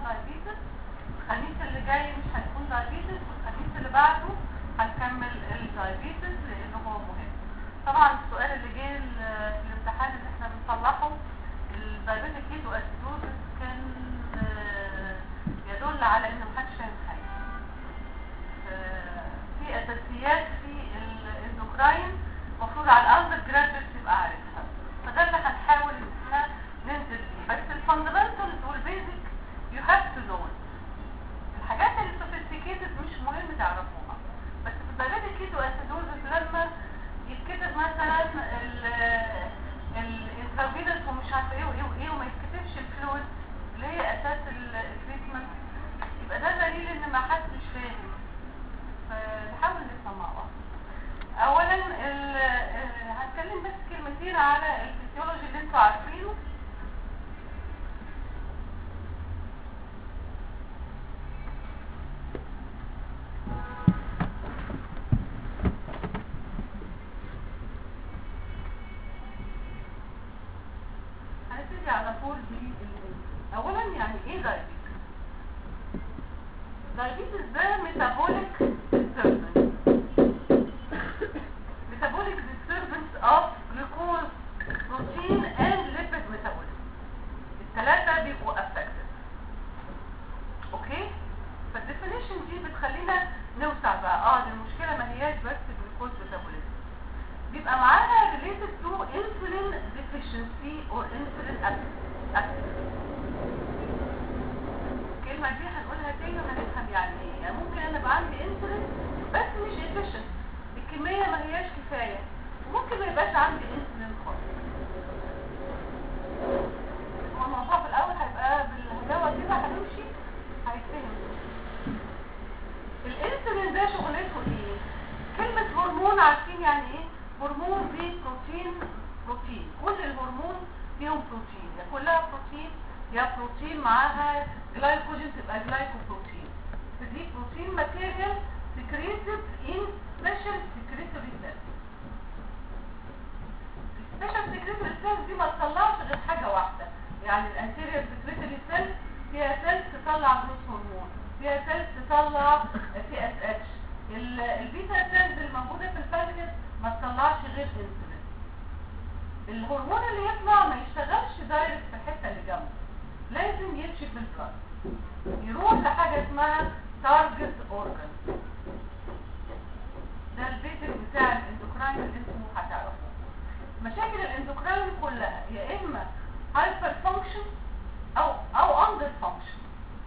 دايابيتس الخميس اللي جاي مش هيكون دايابيتس والخميس اللي بعده هنكمل الدايابيتس لانه هو مهم طبعا السؤال اللي جه ال- في الامتحان اللي احنا بنصلحه الدايابيتك كيتو اسيدوزس كان آه، يدل على ان محدش فاهم حاجه آه، في اساسيات في الاندوكراين المفروض على الاندر جراديويت تبقى عارفها فده اللي هنحاول ان احنا ننزل فيه بس الفاندمنتالز والبيزك يو هاف تو نو الحاجات اللي سوفيستيكيتد مش مهم تعرفوها بس في الدايابيتك كيتو اسيدوزس لما يتكتب مثلا ال الانترافينس ومش عارفه ايه وايه وايه وما يتكتبش الفلويد اللي هي اساس التريتمنت يبقى ده دليل ان ما حدش فاهم فنحاول نفهم مع بعض اولا ال- ال- هتكلم بس كلمتين على الفسيولوجي اللي انتوا عارفينه هنبتدي على طول ب اولا يعني ايه دايابيتس دايابيتس ده ميتابوليك disturbance metabolic disturbance of glucose protein and lipid metabolism الثلاثه بيبقوا affected اوكي فالديفينيشن دي بتخلينا نوسع بقى اه دي المشكله ما هياش بس جلوكوز ميتابوليزم بيبقى معاها related to insulin deficiency or insulin activity الكلمة دي هنقولها تاني وهنفهم يعني ايه يعني ممكن انا يبقى عندي انسولين بس مش efficient الكمية ما هياش كفاية وممكن ما يبقاش عندي انسولين خالص هو الموضوع في الاول هيبقى بالهداوة كده هنمشي هيتفهم الانسولين ده شغلته ايه كلمة هرمون عارفين يعني ايه هرمون دي بروتين بروتين كل الهرمون فيهم بروتين يا كلها بروتين يا بروتين معاها جلايكوجين تبقى جلايكوبروتين فدي بروتين ماتيريال secreted in special secretory cells special secretory cells دي ما تطلعش غير حاجة واحدة يعني الانتيريور secretory cells فيها سيلز تطلع جروث هرمون فيها سيلز تطلع تي اس اتش البيتا سيلز الموجودة في البانكرياس ما تطلعش غير انسولين الهرمون اللي يطلع ما يشتغلش دايركت في الحتة اللي جنبه لازم يمشي في البلاد يروح لحاجة اسمها تارجت اورجان ده البيزك بتاع الاندوكراين اللي انتم هتعرفوه مشاكل الاندوكراين كلها يا اما هايبر فانكشن او او اندر فانكشن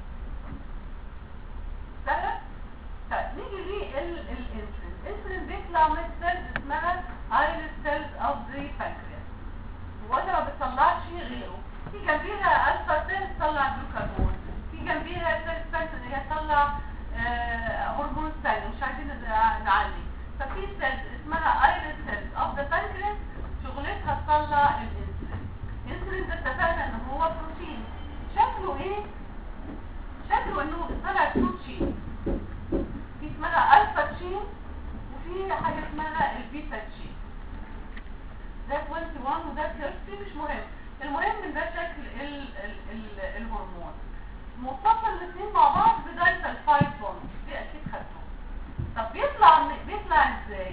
سهله طيب نيجي للانسولين الانسولين بيطلع من سيلز اسمها ايلت سيلز اوف ذا بانكرياس وده ما بتطلعش غيره في جنبيها الفا سيلز تطلع جلوكاجون في جنبيها سيلز ثالثه ان هي تطلع آه، هرمون ثاني مش عايزين نز- نعلي ففي سيلز اسمها ايلت سيلز اوف ذا بانكرياس شغلتها تطلع الانسولين الانسولين ده اتفقنا ان هو بروتين شكله ايه شكله انه طلع بروتين في اسمها الفا تشين وفي حاجه اسمها البيتا تشين ده 21 وده 30 مش مهم المهم ان ده شكل ال ال ال الهرمون متصل الاثنين مع بعض بدايه الفايف بوند دي اكيد خدتوها طب بيطلع من- بيطلع ازاي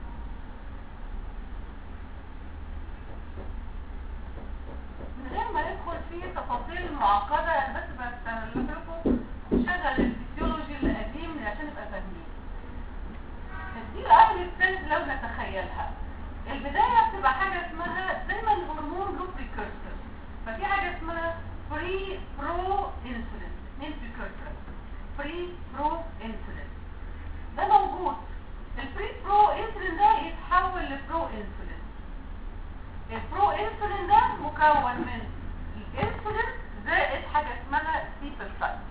من غير ما ندخل في تفاصيل معقده انا بس بستغل لكم شغل الفسيولوجي القديم عشان نبقى فاهمين دي اهل السيلز لو نتخيلها البدايه بتبقى حاجه اسمها دايما الهرمون له بريكورسور ففي حاجه اسمها بري برو انسولين اثنين بريكورسور بري برو انسولين ده موجود البري برو انسولين ده يتحول لبرو انسولين البرو انسولين ده مكون من الانسولين زائد حاجه اسمها سيبلسايد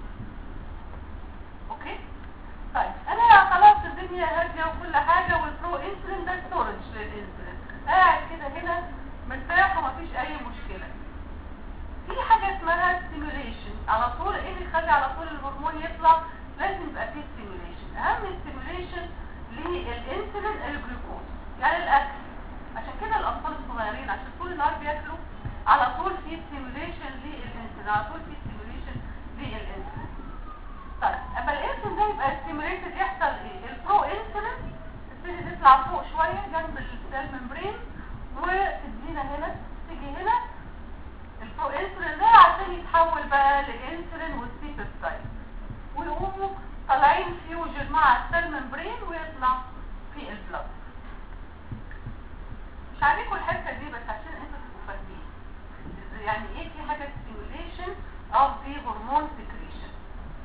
اوكي طيب انا خلاص الدنيا هاديه وكل حاجه والبرو انسولين ده ستورج للانسولين قاعد كده هنا مرتاح ومفيش اي مشكله في حاجه اسمها ستيميوليشن على طول ايه اللي يخلي على طول الهرمون يطلع لازم يبقى فيه ستيميوليشن اهم ستيميوليشن للانسولين الجلوكوز يعني الاكل عشان كده الاطفال الصغيرين عشان طول النهار بياكلوا على طول في ستيميوليشن للانسولين على طول في ستيميوليشن ده يبقى ستيميوليتد يحصل ايه البرو انسولين تبتدي تطلع فوق شويه جنب السيل ممبرين وتدينا هنا تيجي هنا البرو انسولين ده عشان يتحول بقى لانسولين والسي بيبتايد ويقوموا طالعين فيوجن مع السيل ممبرين ويطلع في البلد مش عليكم الحته دي بس عشان انتوا تبقوا فاهمين يعني ايه في حاجه stimulation of the hormone secretion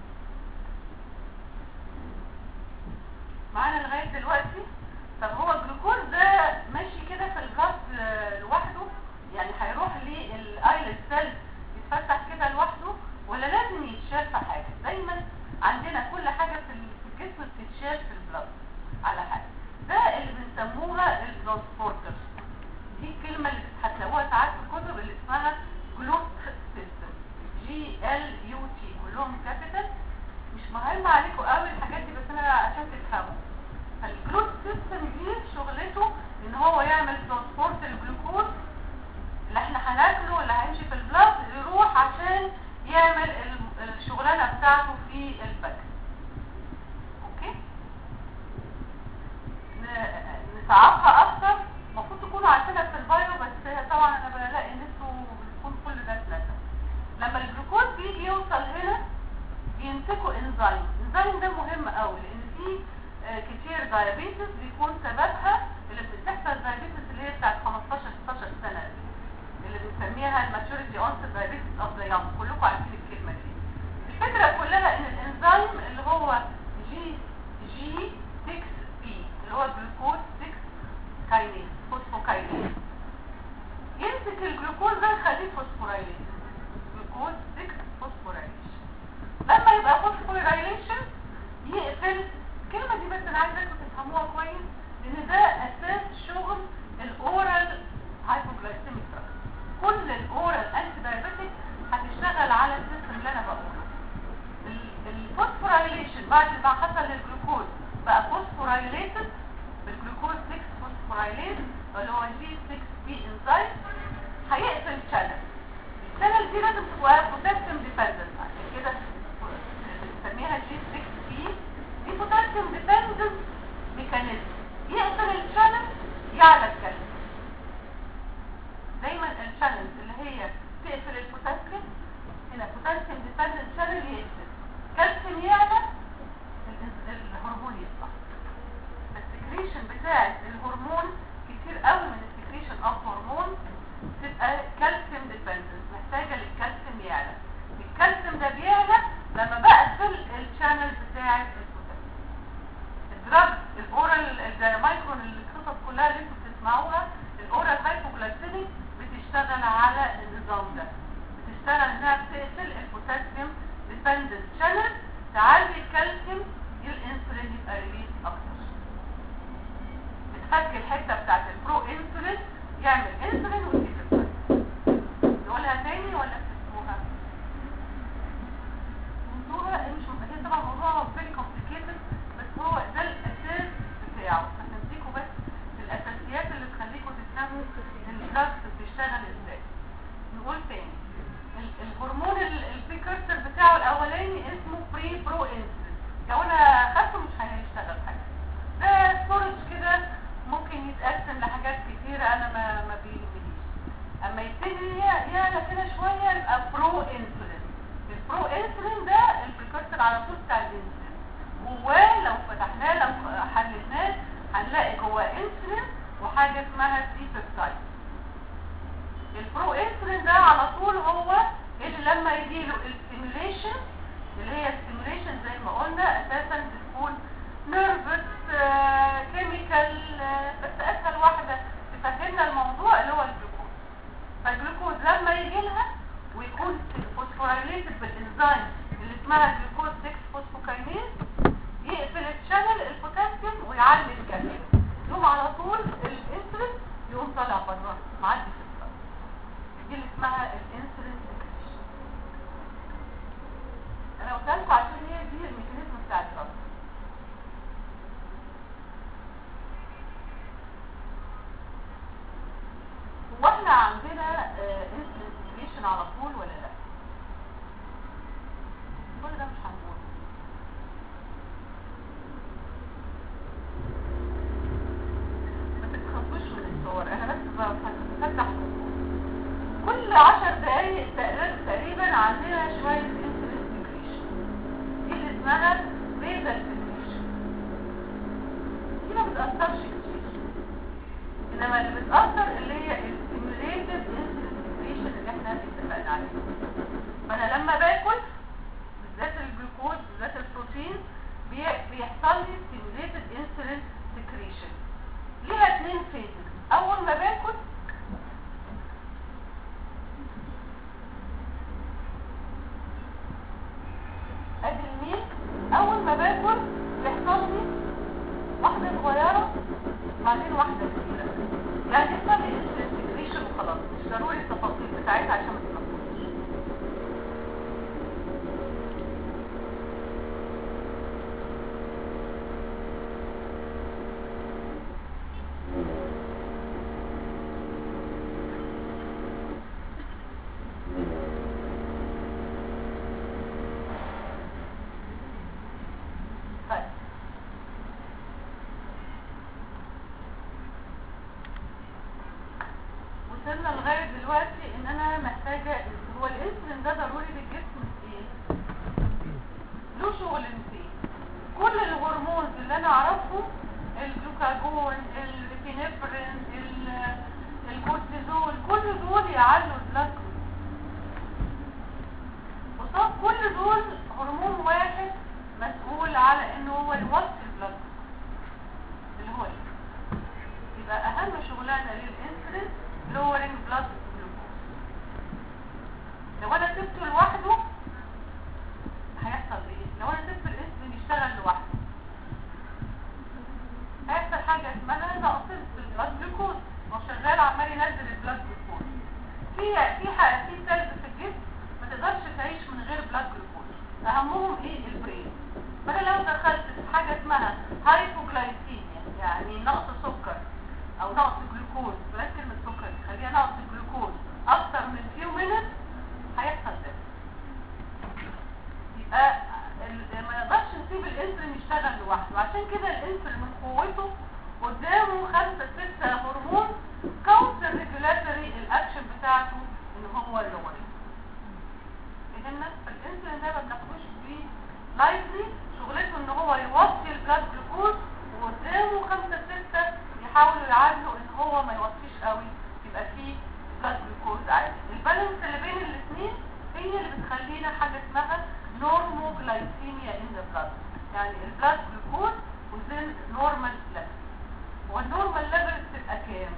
معانا لغايه دلوقتي طب هو الجلوكوز ده ماشي كده في الجلد لوحده يعني هيروح للايلت سيل يتفتح كده لوحده ولا لازم يتشال في حاجه دايما عندنا كل حاجه في الجسم بتتشال في البلد على حاجه ده اللي بنسموها الترانسبورتر دي الكلمه اللي هتلاقوها ساعات في الكتب اللي اسمها جلوت سيستم جي ال يو تي كلهم كابيتال مش مهم عليكم قوي الحاجات دي بس انا عشان تفهموا فالجلوت سيستم دي شغلته ان هو يعمل ترانسبورت الجلوكوز اللي احنا هناكله اللي هيمشي في البلاد يروح عشان يعمل الشغلانه بتاعته في البكر اوكي نصعبها اكتر المفروض تكونوا عارفينها في البايو بس طبعا انا بلاقي ان انتوا بتكون كل ده اتنسى لما الجلوكوز بيجي يوصل هنا بينتجوا انزيم الانزيم ده مهم قوي لان في آه كتير دايابيتس بيكون سببها اللي بتحصل دايابيتس اللي هي بتاعت 15 16 سنه دي اللي بنسميها الماتوريتي اونست دايابيتس اوف ذا يونج كلكم عارفين الكلمه دي الفكره كلها ان الانزيم اللي هو جي جي 6 بي اللي هو جلوكوز 6 كاينيز فوسفوكاينيز يمسك الجلوكوز ده يخليه فوسفورايليز جلوكوز 6 فوسفورايليشن لما يبقى فوسفورايليشن يقفل الكلمه دي بس انا عايزاكم تفهموها كويس لان ده اساس شغل الاورال هايبوجلايسيميك كل الاورال انتي دايبيتيك هتشتغل على السيستم اللي انا بقوله الفوسفورايليشن بعد ما حصل للجلوكوز بقى فوسفورايليتد بالجلوكوز 6 فوسفورايليز اللي هو جي 6 بي انزيم هيقفل الشانل الشانل دي لازم تبقى بوتاسيوم ديبندنت عشان كده بنسميها جي 6 بي دي بوتاسيوم ديبندنت ميكانيزم يقفل الشانل يعلى الكالسيوم دايما الشانلز اللي هي تقفل البوتاسيوم هنا بوتاسيوم ديبندنت شانل يقفل كالسيوم يعلى الهرمون يطلع السكريشن بتاعت الهرمون كتير قوي من السكريشن اوف هرمون تبقى كالسيوم ديبندنت محتاجه للكالسيوم يعلى الكالسيوم ده بيعلى لما بقفل الشانل بتاعت البوتاسيوم الدراج الاورال الدايمايكرون القصص كلها اللي انتوا بتسمعوها الاورال هايبوجلايسيميك بتشتغل على النظام ده بتشتغل انها بتقفل البوتاسيوم ديبندنت شانل تعلي الكالسيوم الانسولين يبقى ريليز اكتر بتفك الحته بتاعت البرو انسولين يعمل انسولين ويجيب نقولها تاني ولا بتسموها انتوها مش هي طبعا موضوع فيري كومبليكيتد بس هو ده الاساس بتاعه هنديكوا بس الاساسيات اللي تخليكم تفهموا الدراجز بتشتغل ازاي نقول تاني الهرمون البريكورسر بتاعه الاولاني اسمه بري برو انسولين لو انا خدته مش هيشتغل حاجه ده ستورج كده ممكن يتقسم لحاجات كتيره انا ما ما بيهمنيش اما يبتدي يعلى كده شويه يبقى برو انسولين البرو انسولين ده البريكورسر على طول بتاع الانسولين جواه لو فتحناه لو حللناه هنلاقي جواه انسولين وحاجه اسمها سي بيبتايد البرو انسولين ده على طول هو اللي لما يجي له الستيميوليشن اللي هي الستيميوليشن زي ما قلنا اساسا بتكون نيرفس كيميكال بس اسهل واحده تفهمنا الموضوع اللي هو الجلوكوز فالجلوكوز لما يجي لها ويكون فوسفوريليتد بالانزيم اللي اسمها جلوكوز 6 فوسفوكاينيز يقفل الشانل البوتاسيوم ويعلي الكالسيوم يقوم على طول الانسولين يقوم طالع بره معدي في الصدر دي اللي اسمها الانسولين سكريشن انا قلت لكم عشان هي دي الميكانيزم بتاع الضغط هو احنا عندنا انسولين سكريشن على طول ولا لا كل ده مش هنقول الاول بيحصل لي واحده صغيره بعدين واحده كبيره يعني اسمها الانتجريشن وخلاص مش ضروري التفاصيل بتاعتها عشان ما تتلخبطش طيب وصلنا لغاية دلوقتي ان انا محتاجة هو الانسولين ده ضروري للجسم في ايه؟ له شغلانتين كل الهرمونز اللي انا اعرفهم الجلوكاجون الفينيفرين ال- الكورتيزول كل دول يعلوا البلاد قصاد كل دول هرمون واحد مسؤول على انه هو يوصل البلاد اللي هو ايه يبقى اهم شغلانه للانسولين lowering blood glucose لو انا سبته لوحده هيحصل ايه لو انا سبت الانسولين يشتغل لوحده هيحصل حاجه اسمها نقص في البلاد جلوكوز هو شغال عمال ينزل البلاد جلوكوز في في ح- في سيلز في الجسم ما تقدرش تعيش من غير بلاد جلوكوز اهمهم ايه البرين فانا لو دخلت في حاجه اسمها هايبوجلايسيميا يعني نقص سكر او نقص جلوكوز بلاش كلمه سكر دي، خليها نقص جلوكوز اكتر من فيو مينت هيحصل ده يبقى ال- ما نقدرش نسيب الانسولين يشتغل لوحده عشان كده الانسولين من قوته قدامه خمسة ستة هرمون كاونتر ريجولاتوري الاكشن بتاعته ان هو اللوري فهمنا فالانسولين ده ما بناخدوش بيه لايتلي شغلته ان هو يوطي البلاد جلوكوز وقدامه خمسة ستة يحاولوا يعادلوا ان هو ما يوطيش قوي يبقى فيه بلاد جلوكوز عالي البالانس اللي بين الاثنين هي اللي بتخلينا حاجة اسمها نورموجلايسيميا ان ذا بلاد يعني البلاد جلوكوز وزن نورمال ليفل والنورمال ليفل بتبقى كام؟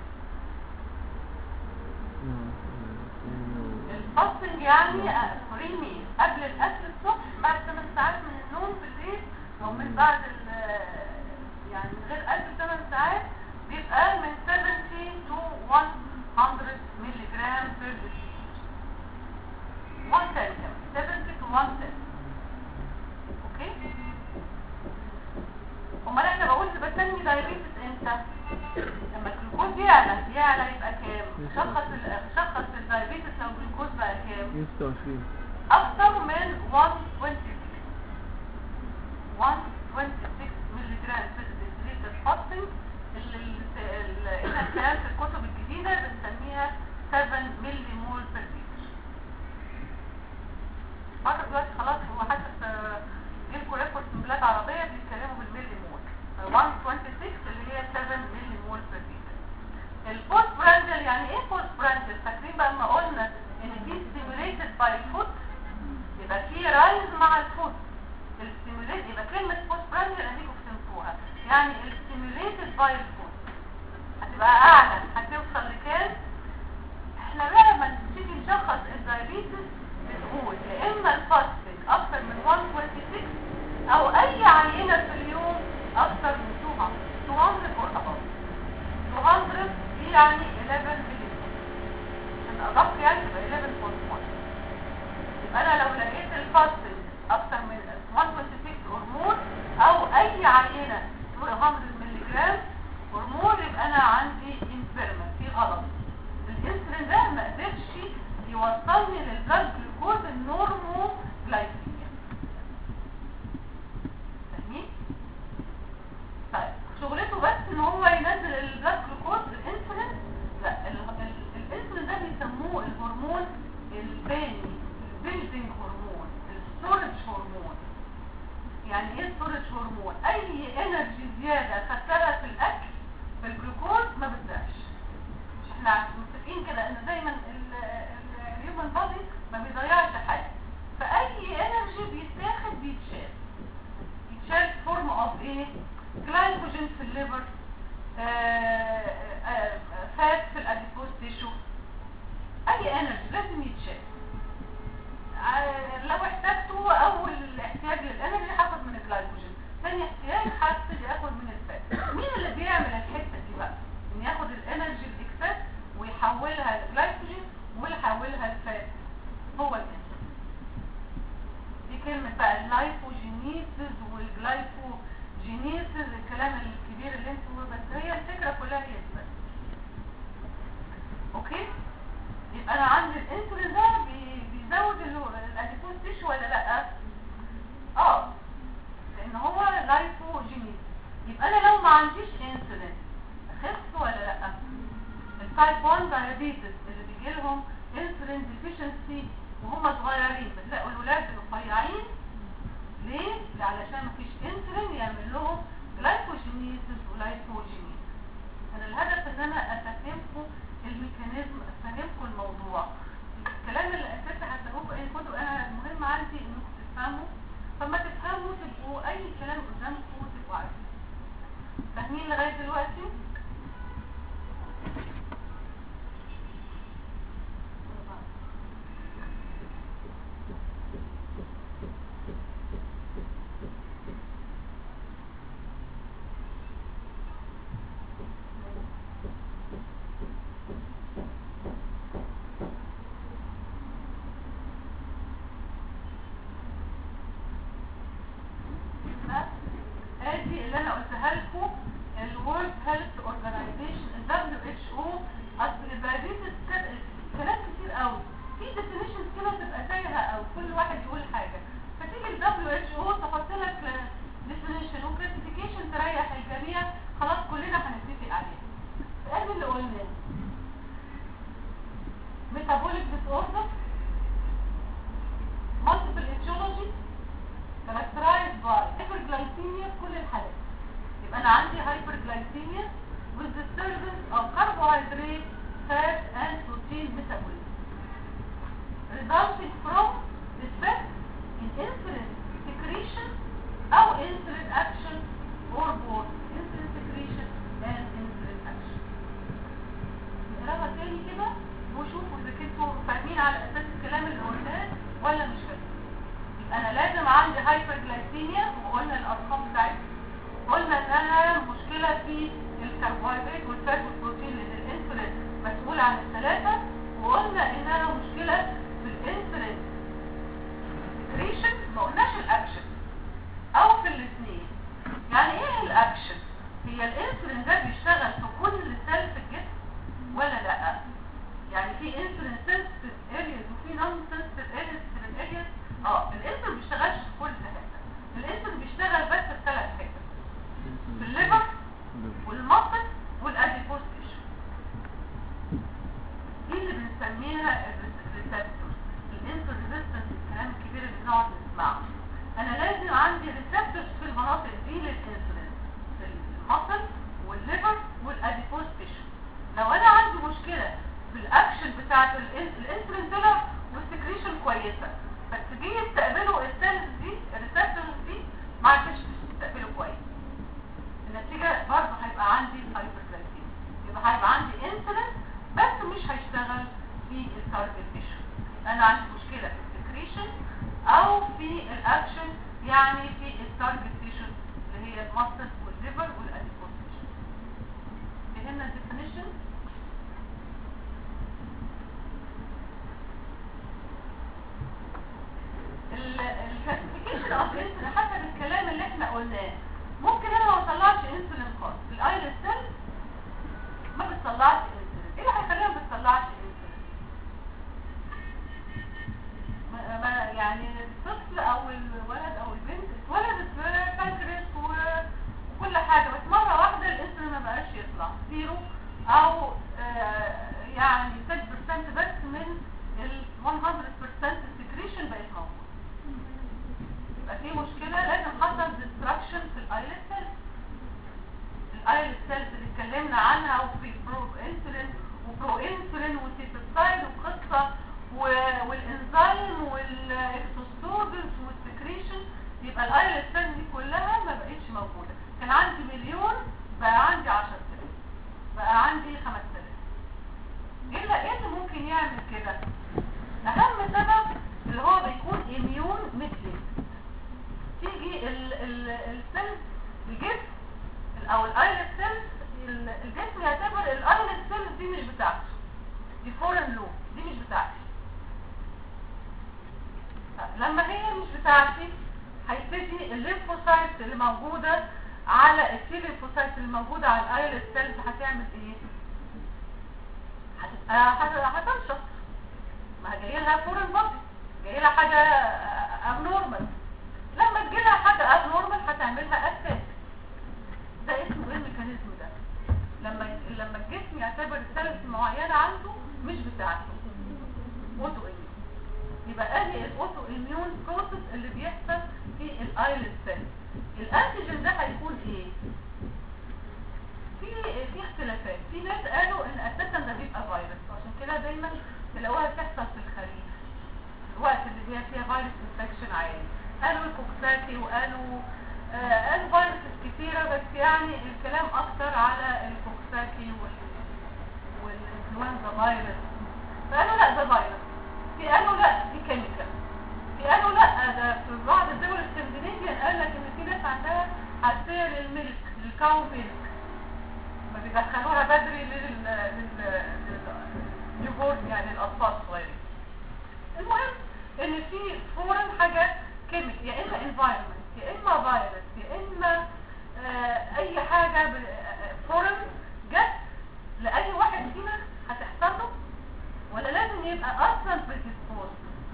الفاستنج يعني فري ميل قبل الاكل الصبح بعد 8 ساعات من النوم بالليل او من بعد ال- يعني من غير اكل 8 ساعات بيبقى من 70 to 100 مللي جرام بير ديسيليتر 110 كمان 70 to 110 اوكي امال احنا بقول بسمي دايابيتس امتى لما الجلوكوز يعلى يعلى يبقى كام شخص ال- شخص الدايابيتس لو الجلوكوز بقى كام 26 اكتر من 126 126 مللي جرام في الديسليتر فاستنج اللي اللي- احنا الكلام في الكتب الجديده بنسميها 7 مللي مول بير لتر بره دلوقتي خلاص هو حتى جيلكوا ريكورد من بلاد عربيه بيتكلموا بالملي مول 126 اللي هي 7 مللي مول بير لتر البوست براندل يعني ايه بوست براندل فاكرين بقى لما قلنا ان دي ستيميوليتد باي الفود يبقى في رايز مع الفود الستيميوليت يبقى كلمه بوست براندل اديكم فهمتوها يعني الستيميوليتد باي الفود هتبقى اعلى هتوصل لكام احنا بقى لما تيجي نشخص الدايابيتس بنقول يا اما الفاستنج اكتر من 126 او اي عينه في اليوم اكتر من 200 200 or above 200 دي يعني 11 ملي عشان ادق يعني تبقى 11.1 يبقى انا لو لقيت الفاستنج اكتر من 126 هرمون او اي عينه 200 ملي جرام هرمون يبقى انا عندي impairment في غلط الانسولين ده ما قدرش يوصلني للبلاد جلوكوز النورمو جلايسيميا فاهمين؟ طيب شغلته بس ان هو ينزل البلاد جلوكوز الانسولين لا ال- ال- الانسولين ده بيسموه الهرمون الباني البيلدينج هرمون الستورج هرمون يعني ايه ستورج هرمون اي انرجي زياده خدتها في الاكل في الجلوكوز ما بتضيعش مش احنا متفقين كده ان دايما الهيومن بادي ما بيضيعش حاجه فاي انرجي بيتاخد بيتشال يتشال فورم اوف ايه جلايكوجين في الليفر فات في الاديبوز تيشو اي انرجي لازم يتشال آه، لو احتاجته اول احتياج للانرجي هاخد من الجلايكوجين كلمة بقى اللايفوجينيسيس والجلايفوجينيسيس الكلام الكبير اللي انتوا بس هي الفكرة كلها هي دي بس اوكي يبقى انا عندي الانسولين ده بي- بيزود ال- الاديبوز تيشو ولا لا اه لان هو لايفوجينيس يبقى انا لو ما عنديش انسولين اخف ولا لا التايب 1 دايابيتس اللي بيجي لهم انسولين ديفيشنسي وهم صغيرين بتلاقوا الولاد رفيعين ليه؟ علشان مفيش انسولين يعمل لهم جلايكوجينيسيس ولايفوجينيسيس انا الهدف ان انا افهمكم الميكانيزم افهمكم الموضوع الكلام اللي اساسا هسألوكم اي كتب انا المهم عندي انكم تفهموا فما تفهموا تبقوا اي كلام قدامكم تبقوا عارفين فاهمين لغايه دلوقتي؟ ادي اللي انا قلتها لكم الورد هيلث اورجانيزيشن الدبليو اتش او اصل الدايابيتس كلام كتير قوي في ديفينيشنز كده تبقى تايهه او كل واحد يقول حاجه فتيجي الدبليو اتش او تحط لك ديفينيشن وكلاسيفيكيشن تريح الجميع خلاص كلنا هنتفق عليها ادي اللي قلناه ميتابوليك ديس اوردر مالتيبل اتيولوجي characterized by hyperglycemia في كل الحالات يبقى انا عندي hyperglycemia with disturbance of carbohydrate, fat and protein metabolism resulting from defect in insulin secretion أو insulin action or both insulin secretion and insulin action نقراها تاني كده وشوفوا اذا كنتوا فاهمين على اساس الكلام اللي قلناه ولا مش فاهمين انا لازم عندي هايبرجلايسيميا وقلنا الارقام بتاعتها قلنا انها مشكله في الكربوهيدرات والفات والبروتين لان الانسولين مسؤول عن الثلاثه وقلنا انها مشكله في الانسولين سكريشن ما قلناش الاكشن او في الاثنين يعني ايه الاكشن هي الانسولين ده بيشتغل في كل سيل في الجسم ولا لا يعني في انسولين سنسيتيف ارياز وفي نون سنسيتيف ارياز في الارياز اه الانسولين ما بيشتغلش في كل حته الانسولين بيشتغل بس في ثلاث حتت في الليفر والمصل والاديبوز تيشو دي اللي بنسميها الريسبتور الانسولين ريزيستنس الكلام الكبير اللي بنقعد نسمعه انا لازم عندي ريسبتورز في المناطق دي للانسولين في المصل والليفر والاديبوز تيشو لو انا عندي مشكله في الاكشن بتاعت الإن- الانسولين طلع والسكريشن كويسه بس جه يستقبلوا السيلز دي الريسبتورز دي ما عرفتش تستقبله كويس النتيجه برضه هيبقى عندي هايبرجلايسيميا يبقى هيبقى عندي انسولين بس مش هيشتغل في التارجت تيشو انا عندي مشكله في السكريشن او في الاكشن يعني في التارجت تيشو اللي هي المصل والليفر والاديبوز تيشو فهمنا الديفينيشن الكلاسيفيكيشن اوف انسولين حسب الكلام اللي احنا قلناه ممكن انا ما اطلعش انسولين خالص الايرس سيل ما بتطلعش انسولين ايه اللي هيخليها ما بتطلعش انسولين ما- ما- يعني الطفل او الولد او البنت اتولدت ببنكرياس و- وكل حاجه بس مره واحده الانسولين ما بقاش يطلع زيرو او آه، يعني 6% بس من ال 100% السكريشن بقت موجوده يبقى في مشكله لازم حصل ديستراكشن في الايلت سيلز الايلت سيلز اللي اتكلمنا عنها وفي برو انسولين وبرو انسولين وتيتوستايد وقصه و- والانزيم والاكسوستوزس والسكريشن يبقى الايلت سيلز دي كلها ما بقتش موجوده كان عندي مليون بقى عندي 10000 بقى عندي 5000 ايه اللي ايه اللي ممكن يعمل كده اهم سبب اللي هو بيكون اميون مثلي تيجي ال- ال- السيلز الجسم ال- او الايلت سيلز ال- الجسم يعتبر الايلت سيلز دي مش بتاعته دي فورن لو دي مش بتاعتي لما هي مش بتاعتي هيبتدي الليمفوسايت اللي موجوده على التي ليمفوسايت اللي موجوده على الايلت سيلز هتعمل ايه هتبقى هت- هتنشط ما جاي لها فورن بودي جاي لها حاجه ابنورمال لما تجي لها حاجه ابنورمال هتعملها اتاك ده اسمه ايه الميكانيزم ده لما لما الجسم يعتبر سيلز معينه عنده مش بتاعته اوتو ايميون يبقى ادي الاوتو ايميون بروسيس اللي بيحصل في الايلت سيل الانتيجين ده هيكون ايه في في اختلافات في ناس قالوا ان اساسا ده بيبقى فيروس وعشان كده دايما تلاقوها بتحصل في الخريف الوقت اللي بيبقى فيها فيروس انفكشن عالي قالوا الكوكساكي وقالوا آه قالوا فيروسز كتيرة بس يعني الكلام اكتر على الكوكساكي وال والانفلونزا فيروس فقالوا لا ده فيروس في قالوا لا دي كيميكال في قالوا لا ده في بعض الدول الاسكندنافية قال لك ان في ناس عندها حساسية للملك للكاو ميلك ما بيدخلوها بدري لل لل للنيوبورن يعني الاطفال الصغيرين المهم ان في فورا حاجه كيميك يا اما انفايرمنت يا اما فيروس يا اما آه اي حاجه ب- آه، فورا جت لاي واحد فينا هتحصل له ولا لازم يبقى اصلا بريديسبوز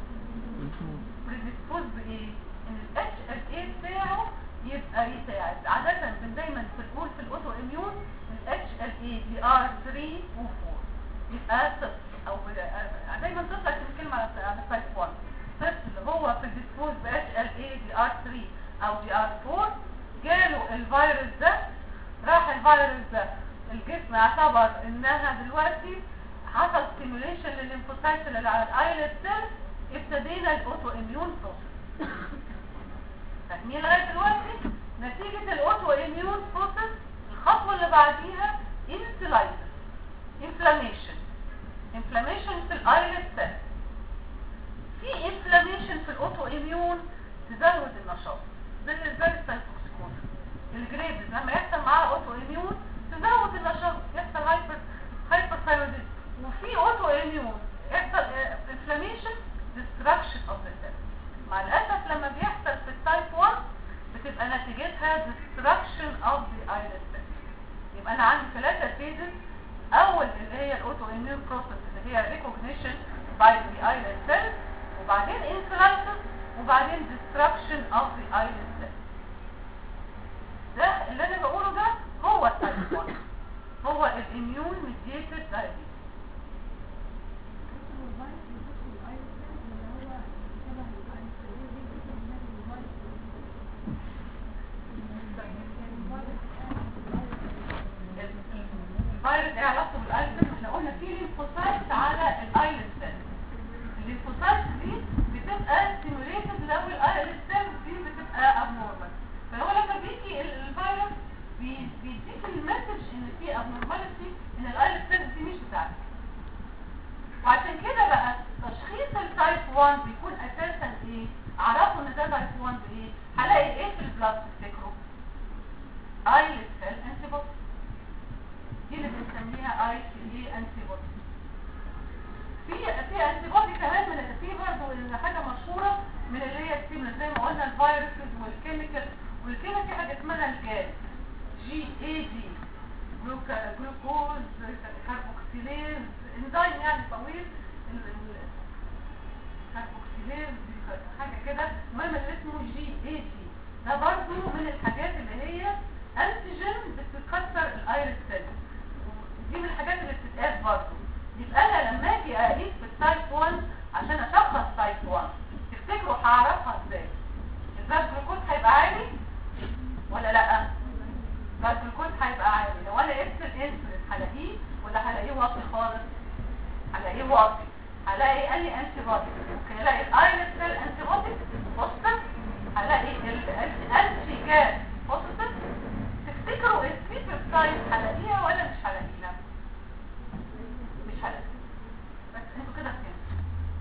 بريديسبوز بايه ان الاتش ال اي بتاعه يبقى يساعد عاده بن دايما بنقول في الاوتو اميون الاتش ال اي دي ار 3 و 4 يبقى صفر او ب- آه، دايما تطلع في الكلمه على تايب 1 صفر اللي هو في الديسبوز ب اتش ال اي دي ار 3 او دي ار 4 جاله الفيروس ده راح الفيروس ده الجسم اعتبر انها دلوقتي حصل ستيموليشن للليمفوسايت اللي على الايلت سيل ابتدينا الاوتو اميون بروسيس فاهمين لغايه دلوقتي نتيجه الاوتو اميون بروسيس الخطوه اللي بعديها انسلايتس انفلاميشن انفلاميشن في الايلت سيل في انفلاميشن في الاوتو اميون تزود النشاط زي زي السايتوكسيكوز الجريبز لما يحصل معاها اوتو اميون تزود النشاط يحصل هايبر هايبر ثايرويدزم وفي اوتو اميون يحصل انفلاميشن ديستراكشن اوف ذا سيل مع الاسف لما بيحصل في التايب 1 بتبقى نتيجتها ديستراكشن اوف ذا ايلت سيل يبقى انا عندي ثلاثه فيزز اول اللي هي الاوتو اميون بروسيس اللي هي ريكوجنيشن باي ذا ايلت سيل وبعدين انفلايتس وبعدين ديستراكشن اوف ذا ايلت سيل ده اللي انا بقوله ده هو التايب 1 هو الاميون ميديتد دايابيتس الفيروس ايه علاقته بالايلت سيل احنا قلنا في ليمفوسايت على الايلت سيل الليمفوسايت دي بتبقى ستيموليتد لو الايلت سيل دي بتبقى ابنورمال فهو لما بيجي ال- الفيروس بي- بيديك المسج ان في ابنورماليتي ان الايلت سيل دي مش بتاعتك وعشان كده بقى تشخيص التايب 1 بيكون اساسا ايه اعرفوا ان ده تايب 1 بايه هلاقي ايه في البلاد تفتكروا ايلت سيل انتي بودي دي اللي بنسميها اي سي اي انتي بودي في في انتي بودي كمان من في برضه حاجه مشهوره من اللي هي السيمن زي ما قلنا الفيروسز والكيميكال والكيميكال في حاجه اسمها الجاز جي اي دي جلوكا- جلوكوز كاربوكسيليز انزيم يعني طويل ال- ال- كاربوكسيليز حاجه كده المهم اللي اسمه جي اي دي ده برضه من الحاجات اللي هي انتيجين بتكسر الايرس سيل دي من الحاجات اللي بتتقاس برضه يبقى انا لما اجي اقيس في التايب 1 عشان اشخص تايب 1 تفتكروا هعرفها ازاي البلاد جلوكوز هيبقى عالي ولا لا البلاد جلوكوز هيبقى عالي لو انا قست الانسولين هلاقيه ولا هلاقيه واطي خالص هلاقيه واطي هلاقي اي انتي بودي ممكن الاقي الايرس سيل انتي بودي بوزيتيف هلاقي الانتي جاز بوزيتيف تفتكروا السيبر سايت هلاقيها ولا مش هلاقيها مش هلاقيها بس انتوا كده فهمتوا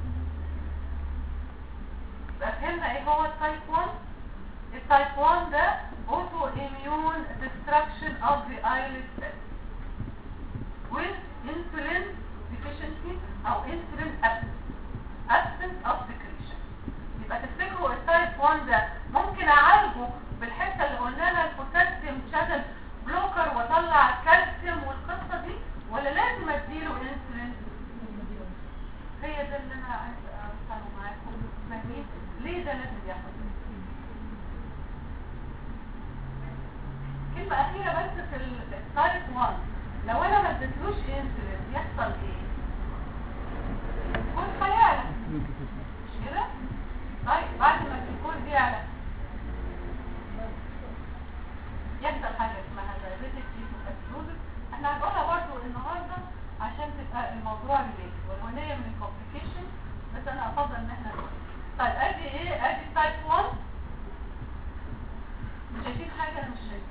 يبقى فهمنا ايه هو التايب 1 التايب 1 ده اوتو اميون ديستراكشن اوف ذا ايلت سيل with insulin deficiency او insulin absence absence of secretion يبقى تفتكروا التايب 1 ده ممكن اعالجه بالحته اللي قلناها البوتاسيوم شانل بلوكر واطلع الكالسيوم والقصه دي ولا لازم اديله انسولين هي ده اللي انا عايز اوصله معاكم فاهمين ليه ده لازم ياخد كلمة أخيرة بس في التايب 1 لو أنا ما اديتلوش انسولين يحصل إيه؟ يكون هيعلى مش كده؟ طيب بعد ما الجلوكوز يعلى يحصل حاجة اسمها diabetic ketoacidosis احنا هنقولها برضو النهاردة عشان تبقى الموضوع ريليت ولو هي من الكومبليكيشن بس انا افضل ان احنا نقول طيب ادي ايه ادي تايب 1 مش شايفين حاجة انا مش شايفة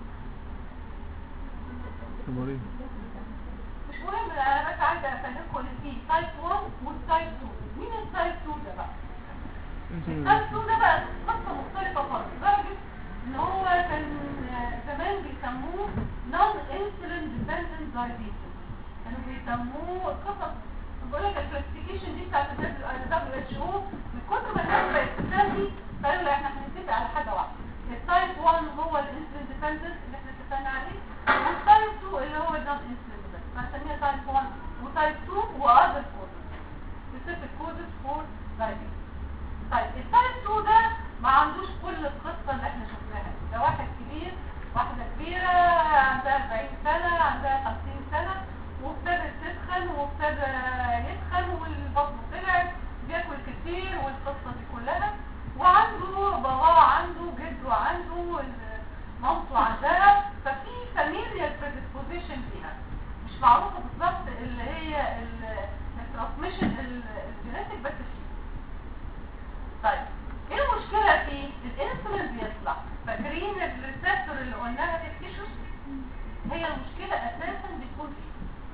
مريض مش مهم انا بس عايزة افهمكم ان في تايب 1 والتايب 2 مين التايب 2 ده بقى؟ التايب 2 ده بقى قصة مختلفة خالص لدرجة ان هو كان زمان بيسموه non insulin dependent diabetes كانوا بيسموه قصص بقول لك الكلاسيفيكيشن دي بتاعت ال WHO من كتر ما الناس بقت تسمي قالوا لا احنا هنتفق على حاجة واحدة التايب 1 هو الانسولين ديبندنت اللي احنا اتفقنا عليه والتايب 2 اللي هو النون انسولين ديبندنت فهنسميها تايب 1 وتايب 2 واذر كودز specific causes for diabetes طيب التايب 2 ده ما عندوش كل القصة اللي احنا شفناها دي. ده واحد كبير واحدة كبيرة عندها 40 سنة عندها 50 سنة وابتدت تتخن وابتدى يتخن والبطن طلعت بياكل كتير والقصة دي كلها وعنده باباه عنده جده عنده ال- مامته عندها ففي familial predisposition فيها مش معروفة بالظبط اللي هي الترانسميشن الجينيتك بس فيه طيب ايه المشكلة فيه الانسولين بيطلع فاكرين الريسبتور اللي قلناها في التيشوز هي المشكلة اساسا بيكون فيه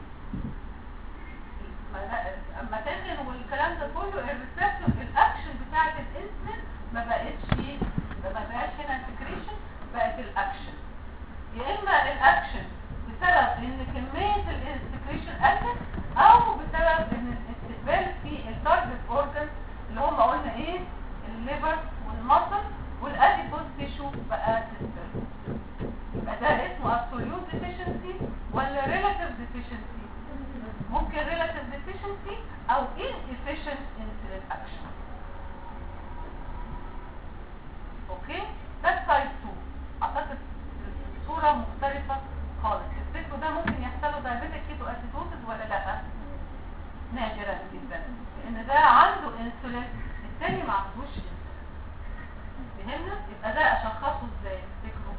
ما- اما تخن والكلام ده كله الريسبتور الاكشن بتاعت الانسولين ما بقتش ما بقاش هنا انتجريشن بقت الاكشن يا اما الاكشن بسبب ان كمية الانتجريشن قلت او بسبب ان الاستقبال في التارجت اورجن اللي هم قلنا ايه الليفر والمصل والاديبوز تيشو بقى تستر يبقى ده اسمه absolute deficiency ولا relative deficiency ممكن relative deficiency او inefficient insulin action اوكي ده تايب 2 اعتقد صورة مختلفة خالص تفتكروا ده ممكن يحصل له diabetic ketoacidosis ولا لا نادرا جدا لان ده عنده انسولين التاني ما عندوش انسولين فهمنا يبقى ده اشخصه ازاي تفتكروا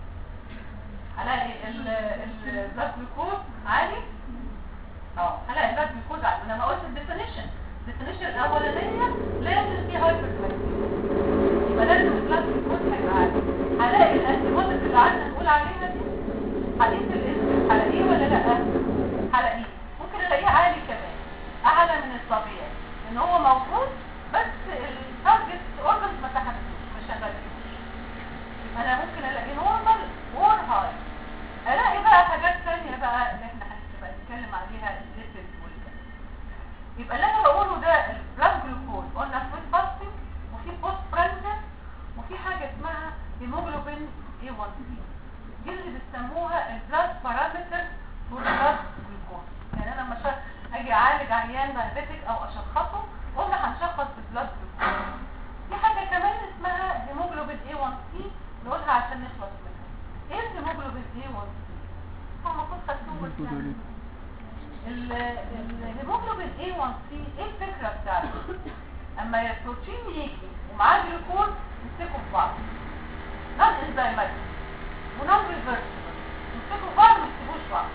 هلاقي البلاد جلوكوز عالي اه هلاقي البلاد جلوكوز عالي انا ما قلت الديفينيشن الديفينيشن الاولانيه لازم في هايبر يبقى لازم البلاد جلوكوز هيبقى عالي هلاقي الانتيبوديز اللي قعدنا نقول عليها دي هقيس الانسولين هلاقيه ولا لا هلاقيه ممكن الاقيه عالي كمان اعلى من الطبيعي ان هو موجود بس التارجت اورجنز ما تحدثوش ما شغلتوش يبقى انا ممكن الاقي نورمال اور هاي الاقي بقى حاجات ثانيه بقى اللي احنا هنبقى نتكلم عليها الليبيد والكلام يبقى اللي انا بقوله ده البلاد جلوكوز قلنا في فاستنج وفي بوست برانشر وفي حاجه اسمها هيموجلوبين A1C دي اللي بيسموها البلاد بارامتر فور بلاد جلوكوز يعني انا لما شا- اجي اعالج عيان دايابيتك او اشخصه قلنا هنشخص بالبلاد جلوكوز في حاجه كمان اسمها هيموجلوبين A1C نقولها عشان نخلص منها ايه الهيموجلوبين A1C هو المفروض خدتوه بس يعني ال- الهيموجلوبين A1C ايه الفكرة بتاعته اما البروتين يجي ومعاه جلوكوز يمسكوا في بعض نون انزيماتيك ونون ريفرسبل يمسكوا في بعض ما يسيبوش بعض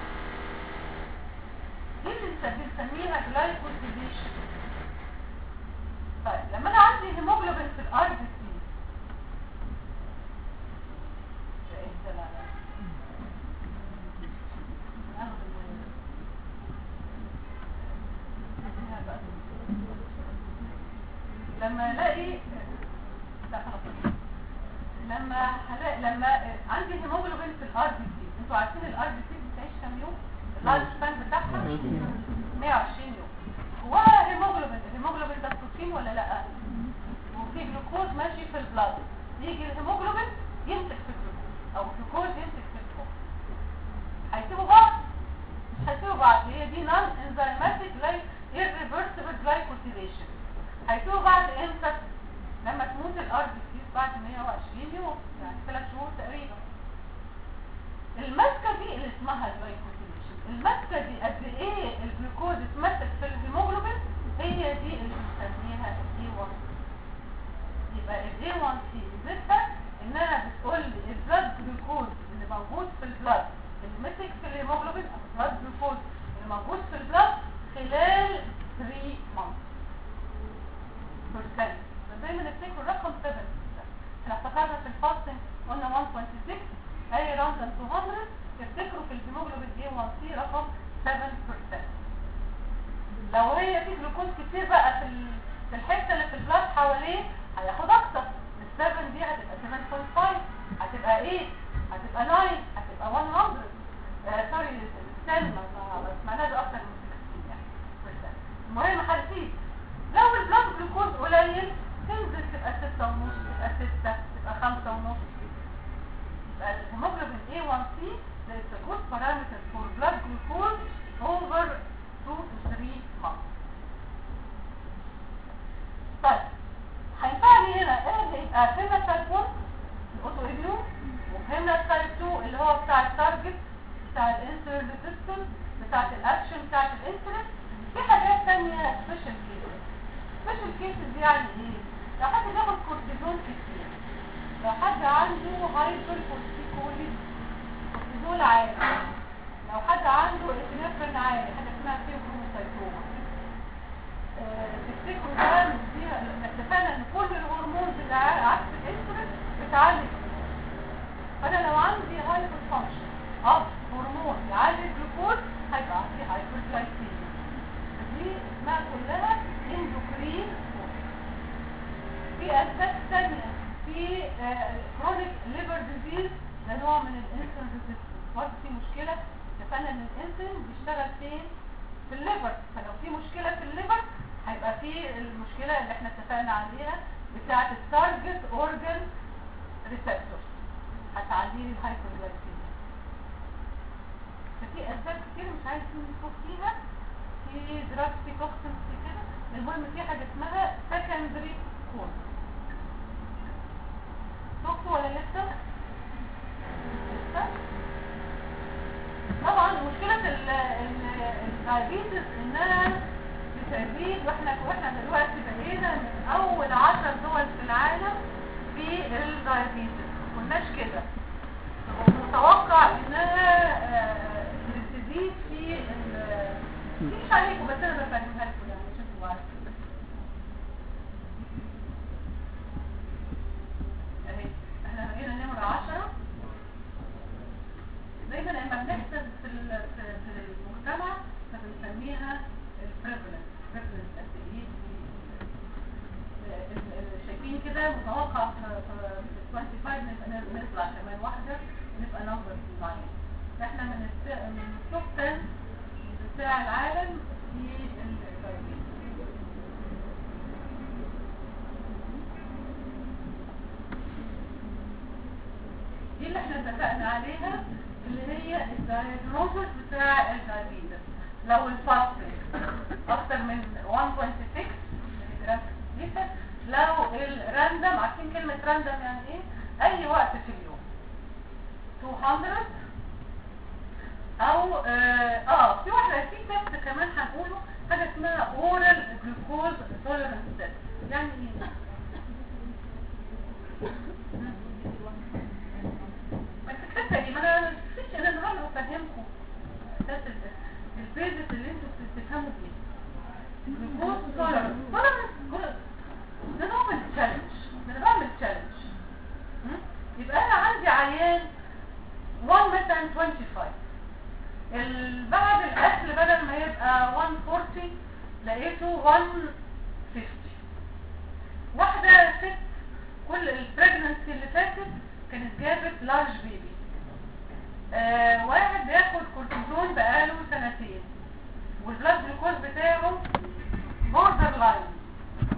دي اللي بنسمي- بنسميها جلايكوزيليشن طيب لما انا عندي هيموجلوبين في الار بي سي ده ايه ده لا لا ناخد ال- خليها بقى. لما الاقي لا خلاص لما هلاقي لما عندي هيموجلوبين في الار بي سي انتوا عارفين الار بي سي بتعيش كام يوم اللايف سبان بتاعها 120 يوم هو هيموجلوبين الهيموجلوبين ده بروتين ولا لا في جلوكوز ماشي في البلاد يجي الهيموجلوبين يمسك في الجلوكوز او الجلوكوز يمسك في الهيموجلوبين هيسيبوا بعض مش هيسيبوا بعض هي دي نون انزيماتيك لايك irreversible glycosylation هيسيبوا بعض امتى لما تموت الار بي سي بعد 120 يوم يعني 3 شهور تقريبا المسكه دي اللي اسمها الجلايكوسيليشن المسكه دي قد ايه الجلوكوز اتمسك في الهيموجلوبين هي دي اللي بنسميها الاي 1 يبقى الاي 1 سي ميزتها انها بتقول لي البلاد جلوكوز اللي موجود في البلاد اللي مسك في الهيموجلوبين او البلاد جلوكوز اللي موجود في البلاد خلال 3 months بيرسنت دايما نفتكر الرقم 7 احنا افتكرنا في الفاستنج قلنا 1.6 اي راوند 200 تفتكروا في الهيموجلوبين A1C رقم 7% لو هي في جلوكوز كتير بقى في ال- في الحته اللي في البلاد حواليه هياخد اكتر ال 7 دي هتبقى 7.5 هتبقى 8 هتبقى 9 هتبقى 100 آه سوري 10 ما ما سمعناش اكتر من 60 يعني percent. المهم هتزيد لو البلاد جلوكوز قليل تنزل تبقى 6 ونص تبقى 6 تبقى 5 ونص يبقى الهيموجلوبين A1C ده is a good parameter for blood glucose over 2 to 3 months. طيب هينفعني هنا ايه يبقى فهمنا التايب 1 الاوتو اميون وفهمنا التايب 2 اللي هو بتاع التارجت بتاع الانسولين ريزيستنس بتاعت الاكشن بتاعت الانسولين في حاجات تانية سبيشال كيسز سبيشال كيسز دي يعني ايه؟ لو حد بياخد كورتيزون كتير لو حد عنده هايبر كورتيكوليز كورتيزول عالي لو حد عنده ابنفرين عالي حاجه اسمها فيبروسايتوما آه، تفتكروا ده مش دي اتفقنا ان كل الهرمونز اللي ع- عكس الانسولين بتعلي فانا لو عندي هايبر فانكشن اوف هرمون يعلي الجلوكوز هيبقى عندي هايبر جلايسيميا دي اسمها كلها اندوكرين في اسباب ثانيه في كرونيك ليفر ديزيز ده نوع من الانسولين ريزيستنس برضه في مشكله اتفقنا ان الانسولين بيشتغل فين في الليفر فلو في مشكله في الليفر هيبقى في المشكله اللي احنا اتفقنا عليها بتاعه التارجت اورجان ريسبتورز هتعلي لي الهايبرجلايسيميا ففي اسباب كتير مش عايز ندخل فيها في دراج في توكسنز في كده المهم في حاجه اسمها سكندري كوز شفتوا ولا لسه؟ لسه؟ طبعا مشكلة ال- ال- الدايابيتس انها بتزيد واحنا واحنا دلوقتي بقينا من اول عشر دول في العالم في الدايابيتس ما كناش كده متوقع انها آه، تزيد في ال- دي مش عليكم بس انا بفهمها لكم يعني عشان تبقوا عارفين اهي احنا بقينا نمرة عشرة دايما لما بنحسب في ال- في في المجتمع فبنسميها البريفلنس البريفلنس قد ايه في- ال- ال- شايفين كده متوقع في في 25 نبقى نطلع كمان واحدة نبقى نمبر 9 احنا من الس- من التوب 10 بتاع العالم في الدايابيتس دي اللي احنا اتفقنا عليها اللي هي الدايجنوزس بتاع الدايابيتس لو الفاستنج اكتر من 1.6 مليجرام لتر لو الراندم عارفين كلمة راندم يعني ايه اي وقت في اليوم 200 او اه, آه في واحدة في تيست كمان هنقوله حاجة اسمها اورال جلوكوز توليرنس تيست يعني ايه بس الفكرة دي ما انا مش انا النهارده بفهمكم اساس ال- البيزك اللي انتوا بتفهموا بيه جلوكوز توليرنس توليرنس ده نوع من التشالنج ده انا بعمل تشالنج يبقى انا عندي عيان 1 مثلا 25 ال- بعد الاكل بدل ما يبقى 140 لقيته 150 واحدة ست كل البريجننسي اللي فاتت كانت جابت لارج بيبي آه واحد بياخد كورتيزون بقاله سنتين والبلاد جلوكوز بتاعه بوردر لاين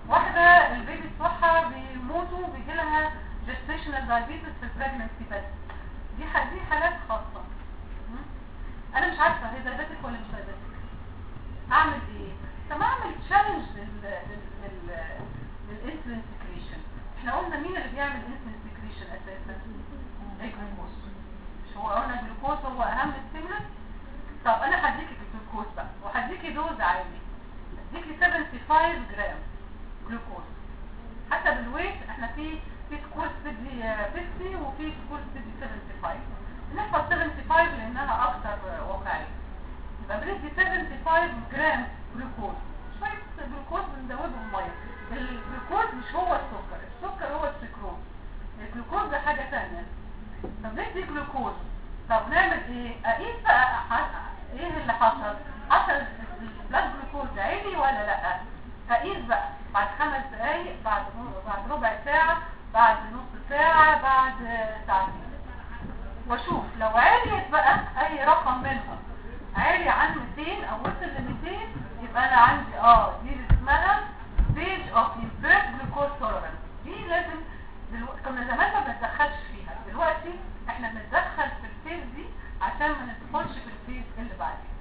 واحده البيبي بتوعها بيموتوا بيجي لها جستيشنال دايابيتس في البريجنسي بس دي ح- دي حالات خاصه م? انا مش عارفه هي دايابيتك ولا مش دايابيتك اعمل ايه طب اعمل تشالنج لل لل للانسولين سكريشن احنا قلنا مين اللي بيعمل انسولين سكريشن اساسا الجلوكوز مش هو قلنا الجلوكوز هو اهم ستيمولس طب انا هديكي الجلوكوز بقى وهديكي دوز عالي هديكي 75 جرام جلوكوز حسب الويت احنا في في سكول بتدي 50 وفي سكول بتدي 75 نحفظ 75 لانها اكتر واقعيه يبقى بندي 75 جرام جلوكوز شويه جلوكوز بندوبهم ميه الجلوكوز مش هو السكر السكر هو السكروز الجلوكوز ده حاجه ثانيه طب ندي جلوكوز طب نعمل ايه اقيس بقى ح- ايه اللي حصل حصل البلاد جلوكوز عالي ولا لا اقيس بقى بعد خمس دقايق بعد بعد ربع ساعه بعد نص ساعه بعد ساعتين واشوف لو عليت بقى اي رقم منهم عالي عن 200 او وصل ل 200 يبقى انا عندي اه دي اللي اسمها stage of impaired glucose tolerance دي لازم دلوقتي كنا زمان ما بنتدخلش فيها دلوقتي احنا بنتدخل في الفيز دي عشان ما ندخلش في الفيز اللي بعدين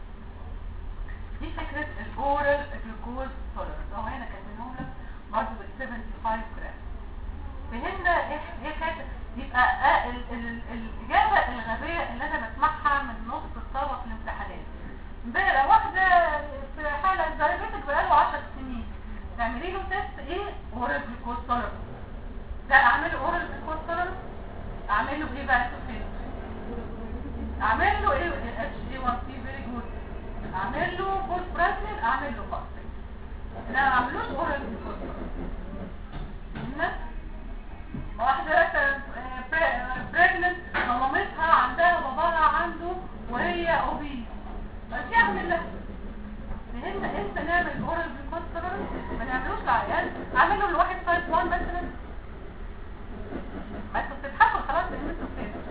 دي فكرة الاورال جلوكوز تولرنس او هنا كاتبينهم لك برضه بال 75 جرام فهمنا ايه ايه كانت يبقى آه ال ال الاجابه الغبيه اللي انا بسمعها من نص الطلبه في الامتحانات امبارح واحده في حاله دايابيتك بقاله 10 سنين تعملي له تيست ايه اورال جلوكوز تولرنس ده اعمل له اورال جلوكوز تولرنس اعمل له ايه بقى في اعمل له ايه الاتش جي 1 سي فيري جود اعمل له بوست برازيل اعمل له فاستنج انا ما اعملوش اورال جلوكوز تولرنس واحدة بريجننت مامتها عندها باباها عنده وهي اوبيز بس يعمل لها فهمنا امتى نعمل اورال جلوكوز تولرنس ما نعملوش لعيال اعمله لواحد تايب 1 مثلا بس بتضحكوا خلاص لان انتوا فهمتوا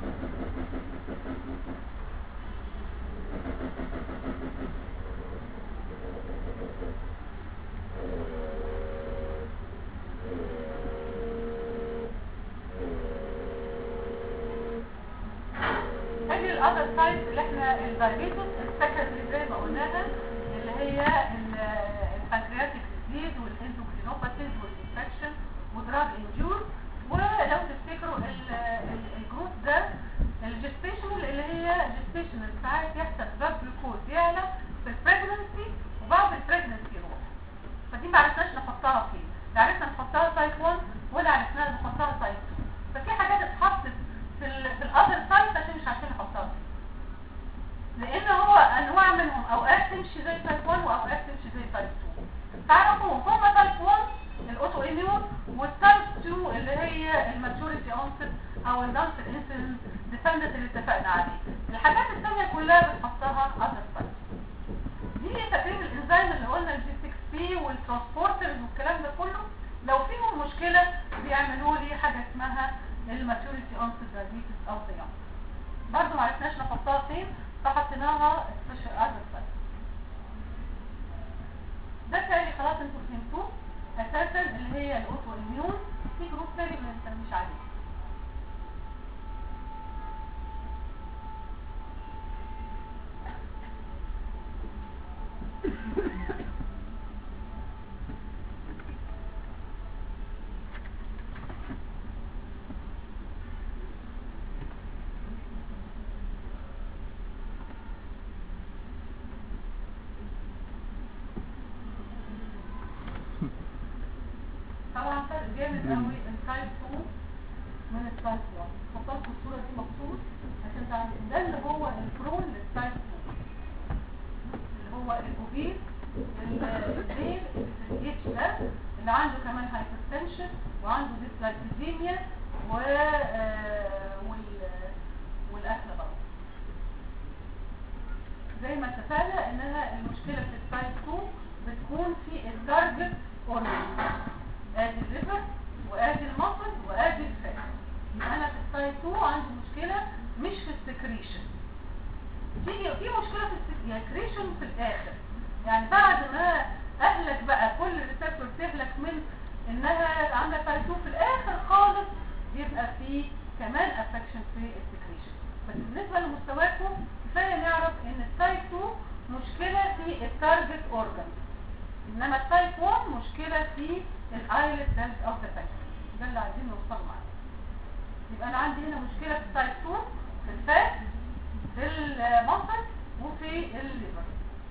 ادي الاذر سايد اللي احنا الدايبيتس السكندري زي ما قلناها اللي هي البنكرياتيك ديزيز والاندوكرينوباثيز والانفكشن ودراج انديوز ولو تفتكروا ال- ال- الجروب ده الجستيشنال اللي هي جستيشنال ساعات يحصل بلاد جلوكوز يعلى في البريجنسي وبعد البريجنسي يروح فدي ما عرفناش نحطها فين لا عرفنا نحطها تايب 1 ولا عرفنا نحطها تايب 2 ففي حاجات اتحطت في ال في الاذر سايد عشان مش عارفين نحطها فين لان هو انواع منهم اوقات تمشي زي تايب 1 واوقات تمشي زي تايب 2 تعرفوا هما تايب 1 الاوتو اميون والتايب 2 اللي هي الماتوريتي اونست او النانس انسولين ديبندنت اللي اتفقنا عليه الحاجات الثانيه كلها بنحطها اذر سايد دي تقريبا الانزيم اللي قلنا الجي 6 بي والترانسبورترز والكلام ده كله لو فيهم مشكله بيعملوا لي حاجه اسمها الماتوريتي اونست دايابيتس او صيام برضه ما عرفناش نحطها فين فحطيناها سبيشال اذر سايد ده تاني خلاص انتوا فهمتوه اساسا اللي هي الاوتو اميون في جروب تاني ما نسميش عليه طبعا فرق جامد قوي التايب 2 من التايب 1 حطيت لكم الصوره دي مخصوص عشان تعرفوا ده اللي هو البرون للتايب 2 اللي هو الاوبيز البين الاتش ده اللي عنده كمان هايبرتنشن وعنده ديسلايبيديميا و آه، وال والاكل غلط زي ما اتفقنا انها المشكله في التايب 2 بتكون في التارجت اورجن ادي الليفر وادي المصل وادي الفات يبقى انا في التايب 2 عندي مشكله مش في السكريشن تيجي في مشكله في السكريشن في الاخر يعني بعد ما اهلك بقى كل الريسبتور تهلك من انها عندها تايب 2 في الاخر خالص يبقى في كمان افكشن في السكريشن بس بالنسبه لمستواكم كفايه نعرف ان التايب 2 مشكله في التارجت اورجان انما التايب 1 مشكله في الايلت سيلز اوف ذا فاكتور ده اللي عايزين نوصله معاه يبقى انا عندي هنا مشكله في التايب 2 في الفات في المصل وفي الليفر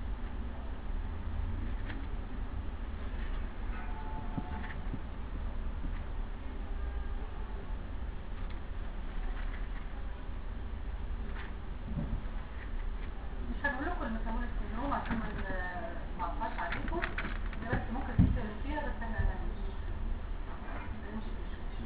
مش هنقول لكم المسؤول السندروم عشان ما ن- ما اقطعش عليكم دي بس ممكن تتكلم فيها بس احنا مش مش مش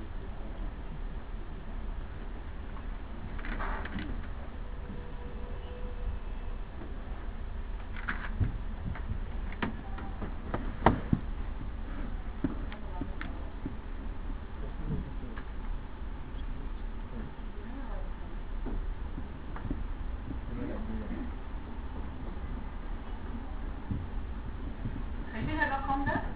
شايفين الرقم ده؟